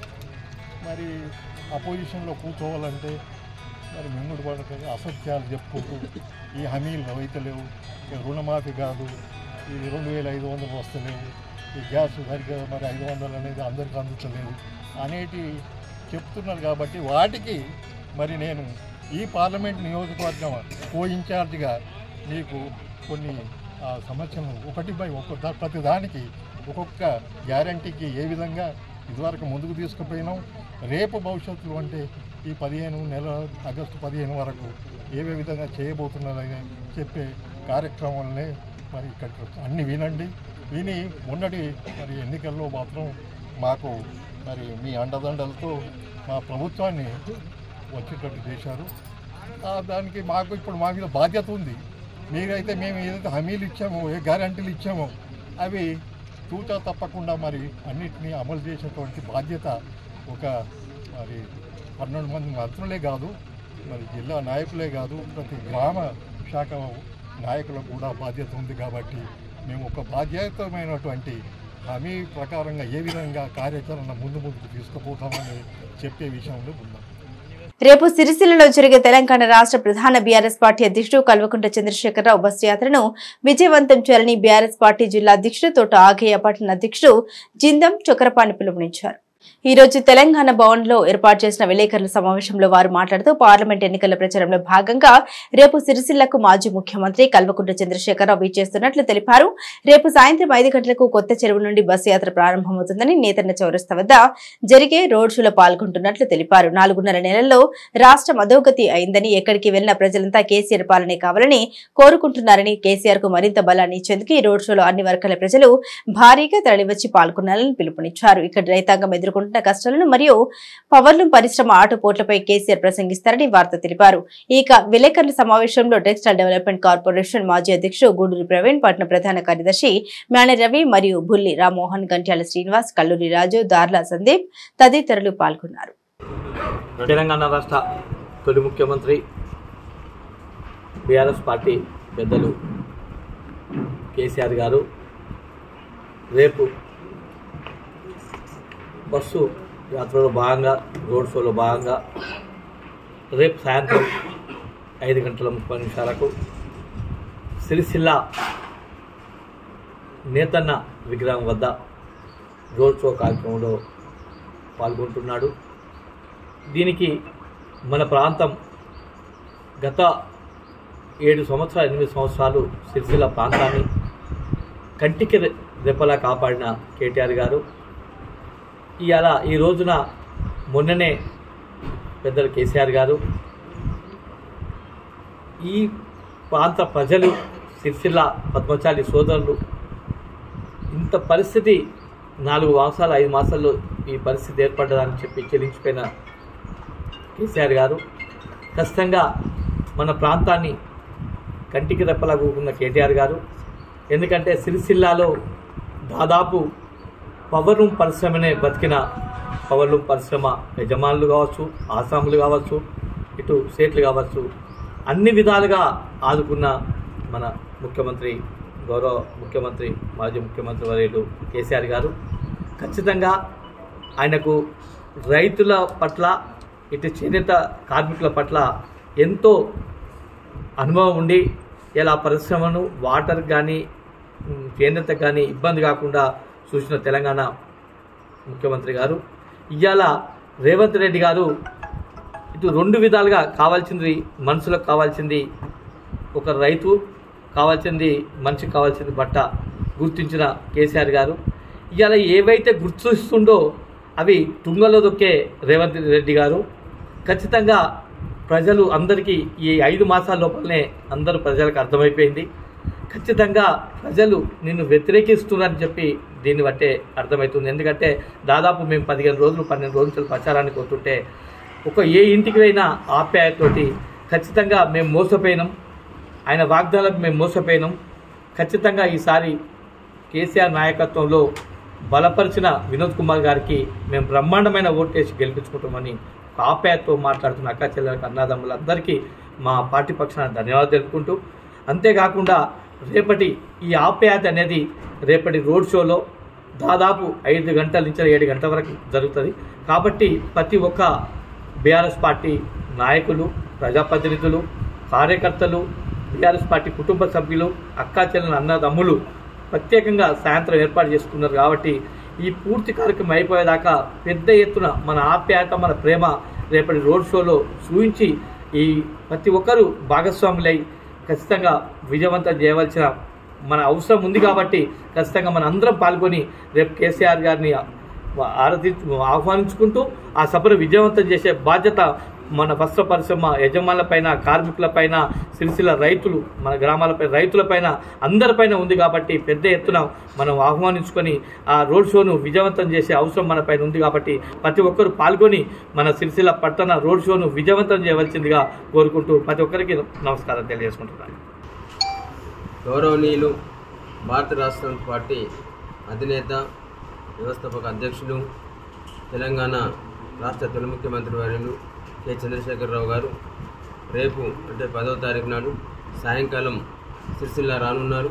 మరి అపోజిషన్లో కూర్చోవాలంటే మరి మిమ్ముడు పడక అసత్యాలు చెప్పుకుంటూ ఈ హామీలు అవైతలేవు ఇక రుణమాఫీ కాదు ఇది రెండు వేల ఐదు వందలు వస్తలేవు ఈ గ్యాస్ సరిగ్గా మరి ఐదు వందలు అనేది అందరికీ అందుతలేదు అనేటి చెప్తున్నారు కాబట్టి వాటికి మరి నేను ఈ పార్లమెంట్ నియోజకవర్గం కో ఇన్ఛార్జిగా మీకు కొన్ని ఆ, సమస్యలను ఒకటి బై ఒక్క ప్రతి దానికి ఒక్కొక్క గ్యారంటీకి ఏ విధంగా ఇదివరకు ముందుకు తీసుకుపోయినాం రేపు భవిష్యత్తులో అంటే ఈ పదిహేను నెల ఆగస్టు పదిహేను వరకు ఏ విధంగా చేయబోతున్నారని చెప్పే కార్యక్రమాలనే మరి ఇక్కడికి వచ్చి అన్ని వినండి విని మొన్నటి మరి ఎన్నికల్లో మాత్రం మాకు మరి మీ అండదండలతో మా ప్రభుత్వాన్ని వచ్చేటట్టు చేశారు ఆ, దానికి మాకు ఇప్పుడు మా మీద బాధ్యత ఉంది మీరైతే మేము ఏదైతే హామీలు ఇచ్చామో ఏ గ్యారంటీలు ఇచ్చామో అవి తూచా తప్పకుండా మరి అన్నిటినీ అమలు చేసేటువంటి బాధ్యత ఒక మరి పన్నెండు మంది మంత్రులే కాదు మరి జిల్లా నాయకులే కాదు ప్రతి గ్రామ శాఖ నాయకులకు కూడా బాధ్యత ఉంది కాబట్టి మేము ఒక బాధ్యతమైనటువంటి హామీ ప్రకారంగా ఏ విధంగా కార్యాచరణ ముందు ముందుకు తీసుకుపోతామని చెప్పే విషయంలో ఉన్నాం రేపు సిరిసిల్లలో జరిగే తెలంగాణ రాష్ట్ర ప్రధాన బీఆర్ఎస్ పార్టీ అధ్యక్షుడు కల్వకుంట్ల చంద్రశేఖరరావు బస్సు యాత్రను విజయవంతం చేయాలని బీఆర్ఎస్ పార్టీ జిల్లా అధ్యక్షుడు తోట ఆగయ్య పట్టణ అధ్యక్షుడు జిందం చొక్కరపాని పిలుపునిచ్చారు ఈ రోజు తెలంగాణ భవన్ లో ఏర్పాటు చేసిన విలేకరుల సమావేశంలో వారు మాట్లాడుతూ పార్లమెంట్ ఎన్నికల ప్రచారంలో భాగంగా రేపు సిరిసిల్లకు మాజీ ముఖ్యమంత్రి కల్వకుంట్ల చంద్రశేఖరరావు ఇచ్చేస్తున్నట్లు తెలిపారు రేపు సాయంత్రం ఐదు గంటలకు కొత్త చెరువు నుండి బస్సు యాత్ర ప్రారంభమవుతుందని నేతన్న చౌరస్తా వద్ద జరిగే రోడ్ షోలో పాల్గొంటున్నట్లు తెలిపారు నాలుగున్నర నెలల్లో రాష్ట్రం అధోగతి అయిందని ఎక్కడికి వెళ్లిన ప్రజలంతా కేసీఆర్ పాలనే కావాలని కోరుకుంటున్నారని కేసీఆర్ కు మరింత బలాన్ని ఇచ్చేందుకు ఈ రోడ్ షోలో అన్ని వర్గాల ప్రజలు భారీగా తరలివచ్చి పాల్గొనాలని పిలుపునిచ్చారు ఇక్కడ రైతాంగం ఎదుర్కొంటున్న కష్టాలను మరియు పవర్లూమ్ పరిశ్రమ ఆటోపోట్లపై కేసీఆర్ ప్రసంగిస్తారని వార్త తెలిపారు ఈ క- విలేకరుల సమావేశంలో టెక్స్టైల్ డెవలప్మెంట్ కార్పొరేషన్ మాజీ అధ్యక్షుడు గూడూరి ప్రవీణ్ పట్న ప్రధాన కార్యదర్శి మేణ రవి మరియు బుల్లి రామ్మోహన్ గంట్యాల శ్రీనివాస్ కల్లూరి రాజు దార్లా సందీప్ తదితరులు పాల్గొన్నారు తెలంగాణ రాష్ట్ర తొలి ముఖ్యమంత్రి బీఆర్ఎస్ పార్టీ పెద్దలు కేసీఆర్ గారు రేపు బస్సు యాత్రలో భాగంగా రోడ్ షోలో భాగంగా రేపు సాయంత్రం ఐదు గంటల ముప్పై నిమిషాలకు సిరిసిల్ల నేతన్న విగ్రహం వద్ద రోడ్ షో కార్యక్రమంలో పాల్గొంటున్నాడు దీనికి మన ప్రాంతం గత ఏడు సంవత్సరాలు ఎనిమిది సంవత్సరాలు సిరిసిల్ల ప్రాంతాన్ని కంటికి రె- రెప్పలా కాపాడిన కేటీఆర్ గారు ఇవాళ ఈ రోజున మొన్ననే పెద్దలు కేసీఆర్ గారు ఈ ప్రాంత ప్రజలు సిరిసిల్ల పద్మచాలి సోదరులు ఇంత పరిస్థితి నాలుగు మాసాలు ఐదు మాసాల్లో ఈ పరిస్థితి ఏర్పడ్డదని చెప్పి చెల్లించిపోయిన కేసీఆర్ గారు ఖచ్చితంగా మన ప్రాంతాన్ని కంటికి రెప్పలా కూకున్న కేటీఆర్ గారు ఎందుకంటే సిరిసిల్లాలో దాదాపు పవర్ రూమ్ పరిశ్రమనే బతికిన పవర్ రూమ్ పరిశ్రమ యజమానులు కావచ్చు ఆసాములు కావచ్చు ఇటు స్టేట్లు కావచ్చు అన్ని విధాలుగా ఆదుకున్న మన ముఖ్యమంత్రి గౌరవ ముఖ్యమంత్రి మాజీ ముఖ్యమంత్రి వర్యులు కేసీఆర్ గారు ఖచ్చితంగా ఆయనకు రైతుల పట్ల ఇటు చేనేత కార్మికుల పట్ల ఎంతో అనుభవం ఉండి ఇలా పరిశ్రమను వాటర్ కానీ ఉమ్, చేనేతకు కానీ ఇబ్బంది కాకుండా చూసిన తెలంగాణ ముఖ్యమంత్రి గారు ఇవాళ రేవంత్ రెడ్డి గారు ఇటు రెండు విధాలుగా కావాల్సింది మనుషులకు కావాల్సింది ఒక రైతు కావాల్సింది మనిషికి కావాల్సింది బట్ట గుర్తించిన కేసీఆర్ గారు ఇవాళ ఏవైతే గుర్తిస్తుండో అవి తుంగలో దొక్కే రేవంత్ రెడ్డి గారు ఖచ్చితంగా ప్రజలు అందరికీ ఈ ఐదు మాసాల లోపలనే అందరూ ప్రజలకు అర్థమైపోయింది ఖచ్చితంగా ప్రజలు నిన్ను వ్యతిరేకిస్తున్నారని చెప్పి దీన్ని బట్టే అర్థమవుతుంది ఎందుకంటే దాదాపు మేము పదిహేను రోజులు పన్నెండు రోజులు ప్రచారానికి వస్తుంటే ఒక ఏ ఇంటికి అయినా ఆప్యాయతోటి ఖచ్చితంగా మేము మోసపోయినాం ఆయన వాగ్దానాలకు మేము మోసపోయినాం ఖచ్చితంగా ఈసారి కేసీఆర్ నాయకత్వంలో బలపరిచిన వినోద్ కుమార్ గారికి మేము బ్రహ్మాండమైన ఓటేసి గెలిపించుకుంటామని ఒక ఆప్యాయతతో మాట్లాడుతున్న అక్క చెల్లెలకు అన్నదమ్ములందరికీ మా పార్టీ పక్షాన ధన్యవాదాలు తెలుపుకుంటూ అంతేకాకుండా రేపటి ఈ ఆప్యాయత అనేది రేపటి రోడ్ షోలో దాదాపు ఐదు గంటల నుంచి ఏడు గంటల వరకు జరుగుతుంది కాబట్టి ప్రతి ఒక్క బీఆర్ఎస్ పార్టీ నాయకులు ప్రజాప్రతినిధులు కార్యకర్తలు బీఆర్ఎస్ పార్టీ కుటుంబ సభ్యులు అక్కా చెల్లెల అన్నదమ్ములు ప్రత్యేకంగా సాయంత్రం ఏర్పాటు చేసుకున్నారు కాబట్టి ఈ పూర్తి కార్యక్రమం అయిపోయేదాకా పెద్ద ఎత్తున మన ఆప్యాయత మన ప్రేమ రేపటి రోడ్ షోలో చూపించి ఈ ప్రతి ఒక్కరూ భాగస్వాములై ఖచ్చితంగా విజయవంతం చేయవలసిన మన అవసరం ఉంది కాబట్టి ఖచ్చితంగా మన అందరం పాల్గొని రేపు కేసీఆర్ గారిని ఆరాధి ఆహ్వానించుకుంటూ ఆ సభను విజయవంతం చేసే బాధ్యత మన వస్త్ర పరిశ్రమ యజమానులపైన కార్మికులపైన సిరిసిల్ల రైతులు మన గ్రామాలపై రైతులపైన అందరిపైన ఉంది కాబట్టి పెద్ద ఎత్తున మనం ఆహ్వానించుకొని ఆ రోడ్ షోను విజయవంతం చేసే అవసరం మన పైన ఉంది కాబట్టి ప్రతి ఒక్కరు పాల్గొని మన సిరిసిల్ల పట్టణ రోడ్ షోను విజయవంతం చేయవలసిందిగా కోరుకుంటూ ప్రతి ఒక్కరికి నమస్కారం తెలియజేసుకుంటున్నాను గౌరవనీయులు భారత రాష్ట్ర పార్టీ అధినేత వ్యవస్థాపక అధ్యక్షులు తెలంగాణ రాష్ట్ర తొలి ముఖ్యమంత్రి వర్యులు కె చంద్రశేఖరరావు గారు రేపు అంటే పదవ తారీఖు నాడు సాయంకాలం సిరిసిల్ల రానున్నారు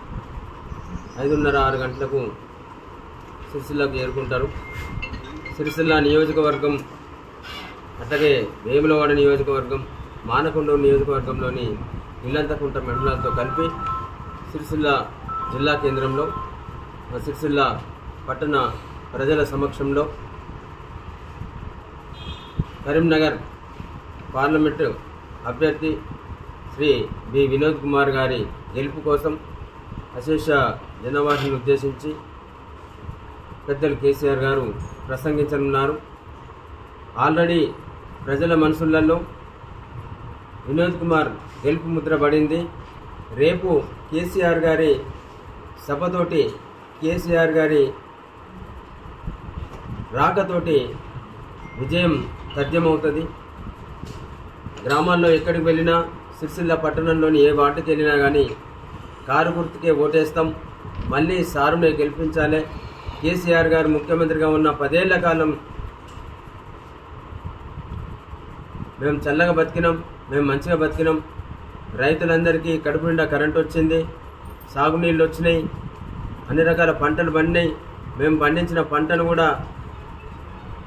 ఐదున్నర ఆరు గంటలకు సిరిసిల్లకు చేరుకుంటారు సిరిసిల్ల నియోజకవర్గం అట్లాగే వేములవాడ నియోజకవర్గం మానకొండ నియోజకవర్గంలోని ఇల్లంతకుంట మండలాలతో కలిపి సిరిసిల్ల జిల్లా కేంద్రంలో ఆ సిరిసిల్ల పట్టణ ప్రజల సమక్షంలో కరీంనగర్ పార్లమెంటు అభ్యర్థి శ్రీ బి వినోద్ కుమార్ గారి గెలుపు కోసం అశేష జనవాహిని ఉద్దేశించి పెద్దలు కేసీఆర్ గారు ప్రసంగించనున్నారు ఆల్రెడీ ప్రజల మనసులలో వినోద్ కుమార్ గెలుపు ముద్ర పడింది రేపు కేసీఆర్ గారి సభతోటి కేసీఆర్ గారి రాకతోటి విజయం తథ్యమవుతుంది గ్రామాల్లో ఎక్కడికి వెళ్ళినా సిరిసిల్ల పట్టణంలోని ఏ వార్డుకి వెళ్ళినా కానీ కారు గుర్తుకే ఓటేస్తాం మళ్ళీ సారునే గెలిపించాలి కేసీఆర్ గారు ముఖ్యమంత్రిగా ఉన్న పదేళ్ల కాలం మేము చల్లగా బతికినాం మేము మంచిగా బతికినాం రైతులందరికీ కడుపు నిండా కరెంట్ వచ్చింది సాగునీళ్ళు వచ్చినాయి అన్ని రకాల పంటలు పండినాయి మేము పండించిన పంటను కూడా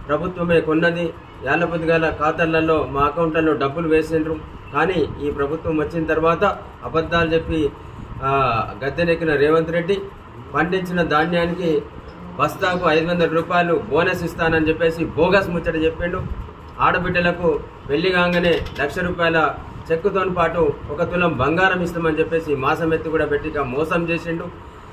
ప్రభుత్వమే కొన్నది ఏళ్ల పొద్దుగాల ఖాతాలలో మా అకౌంట్లలో డబ్బులు వేసిండ్రు కానీ ఈ ప్రభుత్వం వచ్చిన తర్వాత అబద్ధాలు చెప్పి ఆ, గద్దెనెక్కిన రేవంత్ రెడ్డి పండించిన ధాన్యానికి బస్తాకు ఐదు వందల రూపాయలు బోనస్ ఇస్తానని చెప్పేసి బోగస్ ముచ్చట చెప్పిండు ఆడబిడ్డలకు పెళ్లి కాగానే లక్ష రూపాయల చెక్కుతో పాటు ఒక తులం బంగారం ఇస్తామని చెప్పేసి మాసం ఎత్తి కూడా పెట్టి ఇక మోసం చేసిండు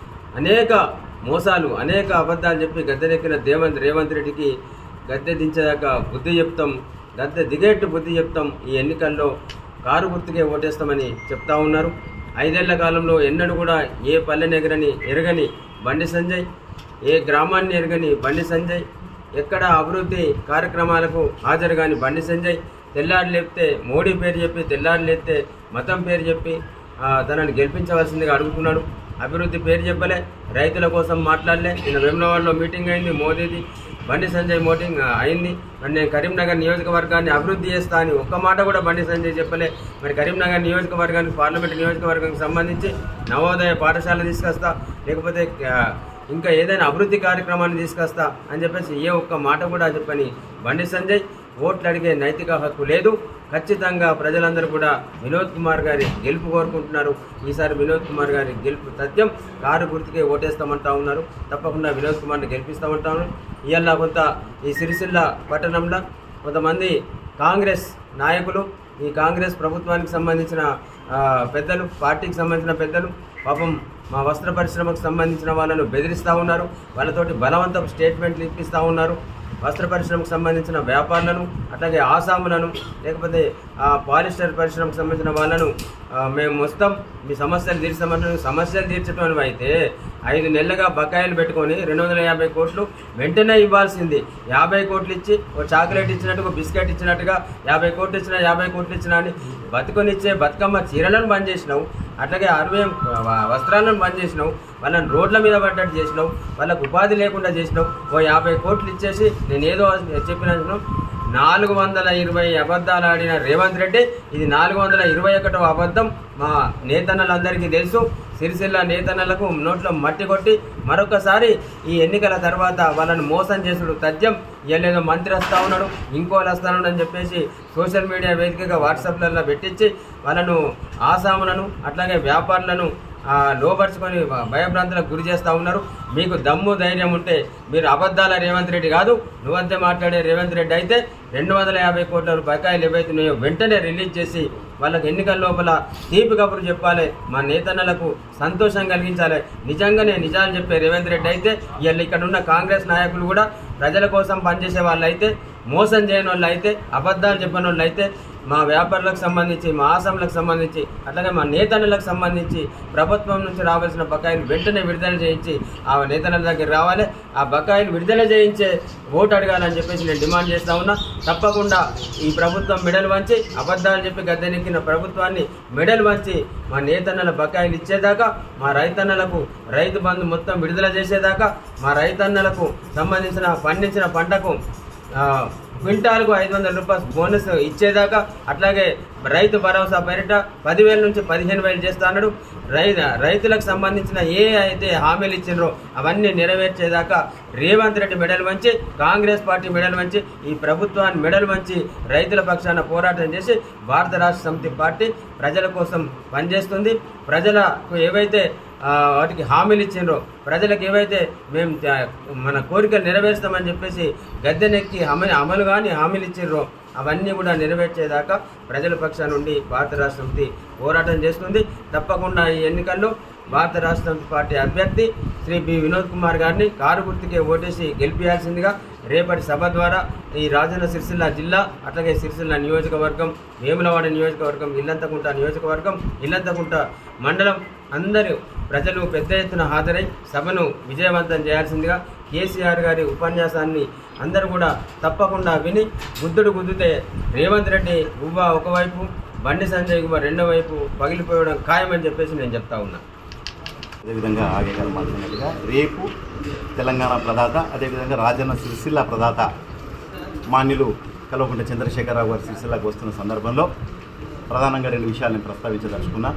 అనేక మోసాలు అనేక అబద్ధాలు చెప్పి గద్దెనెక్కిన దేవంత్ రేవంత్ రెడ్డికి గద్దె దించేదాకా బుద్ధి చెప్తాం గద్దె దిగేట్టు బుద్ధి చెప్తాం ఈ ఎన్నికల్లో కారు గుర్తుకే ఓటేస్తామని చెప్తా ఉన్నారు ఐదేళ్ల కాలంలో ఎన్నడూ కూడా ఏ పల్లెని ఎగరని ఎరగని బండి సంజయ్ ఏ గ్రామాన్ని ఎరగని బండి సంజయ్ ఎక్కడ అభివృద్ధి కార్యక్రమాలకు హాజరు కాని బండి సంజయ్ తెల్లారి లేపితే మోడీ పేరు చెప్పి తెల్లారి లేపితే మతం పేరు చెప్పి ఆ, తనని గెలిపించవలసిందిగా అడుగుతున్నాడు అభివృద్ధి పేరు చెప్పలే రైతుల కోసం మాట్లాడలే నిన్న వేములవాడలో మీటింగ్ అయింది మోదీది బండి సంజయ్ మీటింగ్ ఆ, అయింది మరి నేను కరీంనగర్ నియోజకవర్గాన్ని అభివృద్ధి చేస్తా అని ఒక్క మాట కూడా బండి సంజయ్ చెప్పలే మరి కరీంనగర్ నియోజకవర్గానికి పార్లమెంట్ నియోజకవర్గానికి సంబంధించి నవోదయ పాఠశాల తీసుకొస్తా లేకపోతే ఆ, ఇంకా ఏదైనా అభివృద్ధి కార్యక్రమాన్ని తీసుకొస్తా అని చెప్పేసి ఏ ఒక్క మాట కూడా చెప్పని బండి సంజయ్ ఓట్లు అడిగే నైతిక హక్కు లేదు ఖచ్చితంగా ప్రజలందరూ కూడా వినోద్ కుమార్ గారి గెలుపు కోరుకుంటున్నారు ఈసారి వినోద్ కుమార్ గారి గెలుపు సత్యం కారు గుర్తుకే ఓటేస్తామంటా ఉన్నారు తప్పకుండా వినోద్ కుమార్ని గెలిపిస్తామంటా ఉన్నారు ఇవాళ కొంత ఈ సిరిసిల్ల పట్టణంలో కొంతమంది కాంగ్రెస్ నాయకులు ఈ కాంగ్రెస్ ప్రభుత్వానికి సంబంధించిన ఆ, పెద్దలు పార్టీకి సంబంధించిన పెద్దలు పాపం మా వస్త్ర పరిశ్రమకు సంబంధించిన వాళ్ళను బెదిరిస్తూ ఉన్నారు వాళ్ళతోటి బలవంతపు స్టేట్మెంట్లు ఇప్పిస్తూ ఉన్నారు వస్త్ర పరిశ్రమకు సంబంధించిన వ్యాపారులను అట్లాగే ఆసాములను లేకపోతే ఆ పాలిస్టర్ పరిశ్రమకు సంబంధించిన వాళ్ళను ఆ, మేము వస్తాం మీ సమస్యలు తీర్చామని సమస్యలు తీర్చడం అయితే ఐదు నెలలుగా బకాయిలు పెట్టుకొని రెండు వందల యాభై కోట్లు వెంటనే ఇవ్వాల్సింది యాభై కోట్లు ఇచ్చి ఒక చాక్లెట్ ఇచ్చినట్టు ఒక బిస్కెట్ ఇచ్చినట్టుగా యాభై కోట్లు ఇచ్చినా యాభై కోట్లు ఇచ్చినా అని బతుకొని ఇచ్చే బతుకమ్మ చీరలను బంద్ చేసినావు అట్లాగే అరవై వస్త్రాలను బంద్ చేసినావు వాళ్ళని రోడ్ల మీద పడ్డట్టు చేసినావు వాళ్ళకు ఉపాధి లేకుండా చేసినావు ఓ యాభై కోట్లు ఇచ్చేసి నేను ఏదో చెప్పిన నాలుగు వందల ఇరవై అబద్ధాలు ఆడిన రేవంత్ రెడ్డి ఇది నాలుగు వందల ఇరవై ఒకటో అబద్ధం మా నేతన్నలందరికీ తెలుసు సిరిసిల్ల నేతన్నలకు నోట్లో మట్టి కొట్టి మరొకసారి ఈ ఎన్నికల తర్వాత వాళ్ళని మోసం చేసుడు తథ్యం ఏదో మంత్రి వస్తా ఉన్నాడు ఇంకోళ్ళు వస్తాను అని చెప్పేసి సోషల్ మీడియా వేదికగా వాట్సాప్లలో పెట్టించి వాళ్ళను ఆసాములను అట్లాగే వ్యాపారులను ఆ, లోపరుచుకొని భయభ్రాంతులకు గురి చేస్తూ ఉన్నారు మీకు దమ్ము ధైర్యం ఉంటే మీరు అబద్ధాల రేవంత్ రెడ్డి కాదు నువ్వంతే మాట్లాడే రేవంత్ రెడ్డి అయితే రెండు వందల యాభై కోట్ల బకాయిలు ఏవైతున్నాయో వెంటనే రిలీజ్ చేసి వాళ్ళకి ఎన్నికల లోపల తీపి కబురు చెప్పాలి మా నేతన్నలకు సంతోషం కలిగించాలి నిజంగానే నిజాలు చెప్పే రేవంత్ రెడ్డి అయితే వీళ్ళు ఇక్కడ ఉన్న కాంగ్రెస్ నాయకులు కూడా ప్రజల కోసం పనిచేసే వాళ్ళు అయితే మోసం చేయని వాళ్ళు అయితే అబద్ధాలు చెప్పని వాళ్ళు అయితే మా వ్యాపారులకు సంబంధించి మా ఆసాములకు సంబంధించి అట్లాగే మా నేతన్నలకు సంబంధించి ప్రభుత్వం నుంచి రావాల్సిన బకాయిలు వెంటనే విడుదల చేయించి ఆ నేతన్నల దగ్గర రావాలి ఆ బకాయిలు విడుదల చేయించే ఓటు అడగాలని చెప్పేసి నేను డిమాండ్ చేస్తా ఉన్నా తప్పకుండా ఈ ప్రభుత్వం మెడలు వంచి అబద్ధాలు చెప్పి గద్దెనెక్కిన ప్రభుత్వాన్ని మెడలు వంచి మా నేతన్నల బకాయిలు ఇచ్చేదాకా మా రైతన్నలకు రైతు బంధు మొత్తం విడుదల చేసేదాకా మా రైతన్నలకు సంబంధించిన పండించిన పంటకు ఆ, క్వింటాల్కు ఐదు వందల రూపాయలు బోనస్ ఇచ్చేదాకా అట్లాగే రైతు భరోసా పేరిట పదివేల నుంచి పదిహేను వేలు చేస్తా అన్నాడు రైతు రైతులకు సంబంధించిన ఏ అయితే హామీలు ఇచ్చినరో అవన్నీ నెరవేర్చేదాకా రేవంత్ రెడ్డి మెడల్ వంచి కాంగ్రెస్ పార్టీ మెడల్ వంచి ఈ ప్రభుత్వాన్ని మెడల్ వంచి రైతుల పక్షాన పోరాటం చేసి భారత రాష్ట్ర సమితి పార్టీ ప్రజల కోసం పనిచేస్తుంది ప్రజలకు ఏవైతే ఆ, వాటికి హామీలు ఇచ్చిండ్రో ప్రజలకు ఏవైతే మేము ఆ, మన కోరికలు నెరవేరుస్తామని చెప్పేసి గద్దెనెక్కి అమలు అమలు కానీ హామీలు ఇచ్చిండ్రో అవన్నీ కూడా నెరవేర్చేదాకా ప్రజల పక్షాన నుండి భారత రాష్ట్ర సమితి పోరాటం చేస్తుంది తప్పకుండా ఈ ఎన్నికల్లో భారత రాష్ట్ర సమితి పార్టీ అభ్యర్థి శ్రీ బి వినోద్ కుమార్ గారిని కారు గుర్తుకే ఓటేసి గెలిపించాల్సిందిగా రేపటి సభ ద్వారా ఈ రాజన్న సిరిసిల్ల జిల్లా అట్లాగే సిరిసిల్ల నియోజకవర్గం వేములవాడ నియోజకవర్గం ఇల్లంతకుంట నియోజకవర్గం ఇల్లంతకుంట మండలం అందరూ ప్రజలు పెద్ద ఎత్తున హాజరై సభను విజయవంతం చేయాల్సిందిగా కేసీఆర్ గారి ఉపన్యాసాన్ని అందరూ కూడా తప్పకుండా విని గుద్దుడు గుద్దుతే రేవంత్ రెడ్డి గువ్వ ఒకవైపు బండి సంజయ్ గువ్వ రెండో వైపు పగిలిపోవడం ఖాయమని చెప్పేసి నేను చెప్తా ఉన్నా అదేవిధంగా ఆగే గారు మాట్లాడినట్టుగా రేపు తెలంగాణ ప్రదాత అదేవిధంగా రాజన్న సిరిసిల్ల ప్రదాత మాన్యులు కల్వకుంట చంద్రశేఖరరావు గారు సిరిసిల్లకు వస్తున్న సందర్భంలో ప్రధానంగా రెండు విషయాలు నేను ప్రస్తావించదలుచుకున్నా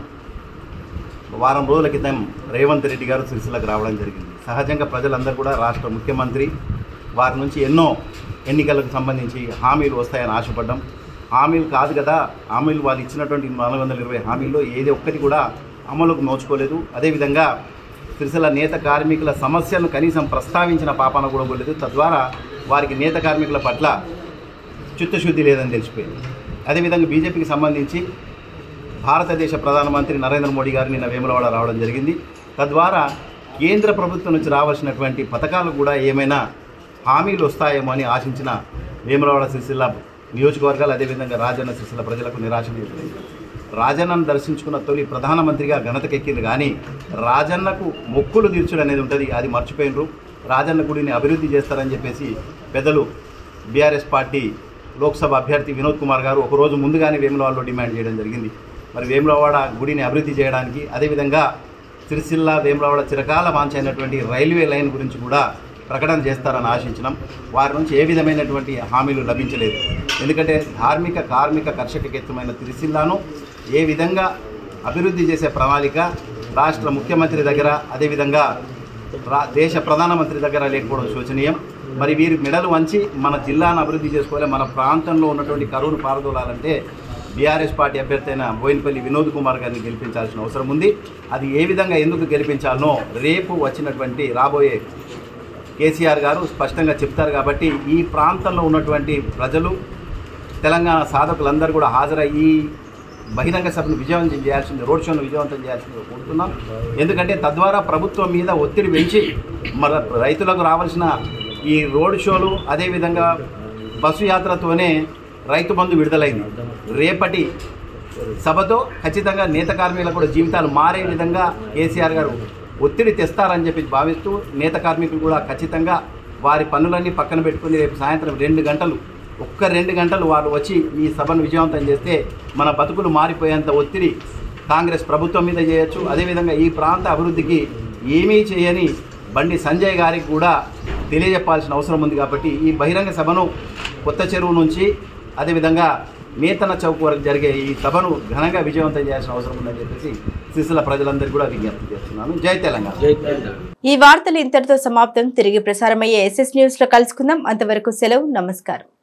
వారం రోజుల క్రితం రేవంత్ రెడ్డి గారు సిరిసిల్లకు రావడం జరిగింది సహజంగా ప్రజలందరూ కూడా రాష్ట్ర ముఖ్యమంత్రి వారి నుంచి ఎన్నో ఎన్నికలకు సంబంధించి హామీలు వస్తాయని ఆశపడ్డాం హామీలు కాదు కదా హామీలు వాళ్ళు ఇచ్చినటువంటి నాలుగు వందల ఇరవై హామీల్లో ఏది ఒక్కటి కూడా అమలుకు నోచుకోలేదు అదేవిధంగా సిరిసిల్ల నేత కార్మికుల సమస్యలను కనీసం ప్రస్తావించిన పాపాన కూడా పోలేదు తద్వారా వారికి నేత కార్మికుల పట్ల చిత్తశుద్ధి లేదని తెలిసిపోయింది అదేవిధంగా బీజేపీకి సంబంధించి భారతదేశ ప్రధానమంత్రి నరేంద్ర మోడీ గారు నిన్న వేములవాడ రావడం జరిగింది తద్వారా కేంద్ర ప్రభుత్వం నుంచి రావాల్సినటువంటి పథకాలు కూడా ఏమైనా హామీలు వస్తాయేమో అని ఆశించిన వేములవాడ సిరిసిల్ల నియోజకవర్గాలు అదేవిధంగా రాజన్న సిరిసిల్ల ప్రజలకు నిరాశ ఎదురైంది రాజన్నను దర్శించుకున్న తొలి ప్రధానమంత్రిగా ఘనతకెక్కింది కానీ రాజన్నకు మొక్కులు తీర్చుడు అనేది ఉంటుంది అది మర్చిపోయినరు రాజన్న గుడిని అభివృద్ధి చేస్తారని చెప్పేసి పెద్దలు బీఆర్ఎస్ పార్టీ లోక్సభ అభ్యర్థి వినోద్ కుమార్ గారు ఒకరోజు ముందుగానే వేములవాడలో డిమాండ్ చేయడం జరిగింది మరి వేములవాడ గుడిని అభివృద్ధి చేయడానికి అదేవిధంగా సిరిసిల్ల వేములవాడ చిరకాల వాంఛ అయినటువంటి రైల్వే లైన్ గురించి కూడా ప్రకటన చేస్తారని ఆశించినాం వారి నుంచి ఏ విధమైనటువంటి హామీలు లభించలేదు ఎందుకంటే ధార్మిక కార్మిక కర్షకకేతమైన సిరిసిల్లాను ఏ విధంగా అభివృద్ధి చేసే ప్రణాళిక రాష్ట్ర ముఖ్యమంత్రి దగ్గర అదేవిధంగా రా దేశ ప్రధానమంత్రి దగ్గర లేకపోవడం శోచనీయం మరి వీరు మెడలు వంచి మన జిల్లాను అభివృద్ధి చేసుకోవాలి మన ప్రాంతంలో ఉన్నటువంటి కరువును పారదోలాలంటే బీఆర్ఎస్ పార్టీ అభ్యర్థి అయిన బోయినపల్లి వినోద్ కుమార్ గారిని గెలిపించాల్సిన అవసరం ఉంది అది ఏ విధంగా ఎందుకు గెలిపించాలనో రేపు వచ్చినటువంటి రాబోయే కేసీఆర్ గారు స్పష్టంగా చెప్తారు కాబట్టి ఈ ప్రాంతంలో ఉన్నటువంటి ప్రజలు తెలంగాణ సాధకులందరూ కూడా హాజరయ్యి బహిరంగ సభను విజయవంతం చేయాల్సింది రోడ్ షోను విజయవంతం చేయాల్సింది కోరుతున్నాం ఎందుకంటే తద్వారా ప్రభుత్వం మీద ఒత్తిడి పెంచి మన రైతులకు రావాల్సిన ఈ రోడ్ షోలు అదేవిధంగా బస్సు యాత్రతోనే రైతు బంధు విడుదలైంది రేపటి సభతో ఖచ్చితంగా నేత కార్మికులకు కూడా జీవితాలు మారే విధంగా కేసీఆర్ గారు ఒత్తిడి తెస్తారని చెప్పి భావిస్తూ నేత కార్మికులు కూడా ఖచ్చితంగా వారి పనులన్నీ పక్కన పెట్టుకుని రేపు సాయంత్రం రెండు గంటలు ఒక్క రెండు గంటలు వారు వచ్చి ఈ సభను విజయవంతం చేస్తే మన బతుకులు మారిపోయేంత ఒత్తిడి కాంగ్రెస్ ప్రభుత్వం మీద చేయొచ్చు అదేవిధంగా ఈ ప్రాంత అభివృద్ధికి ఏమీ చేయని బండి సంజయ్ గారికి కూడా తెలియజెప్పాల్సిన అవసరం ఉంది కాబట్టి ఈ బహిరంగ సభను కొత్త చెరువు నుంచి అదేవిధంగా నేతన చౌక్ వరకు జరిగే ఈ సభను ఘనంగా విజయవంతం చేయాల్సిన అవసరం ఉందని చెప్పేసి సిరిసిల్ల ప్రజలందరికీ కూడా విజ్ఞప్తి చేస్తున్నాను జై తెలంగాణ ఈ వార్తలు ఇంతటితో సమాప్తం తిరిగి ప్రసారమయ్యే ఎస్ఎస్ న్యూస్ లో కలుసుకుందాం అంతవరకు సెలవు నమస్కారం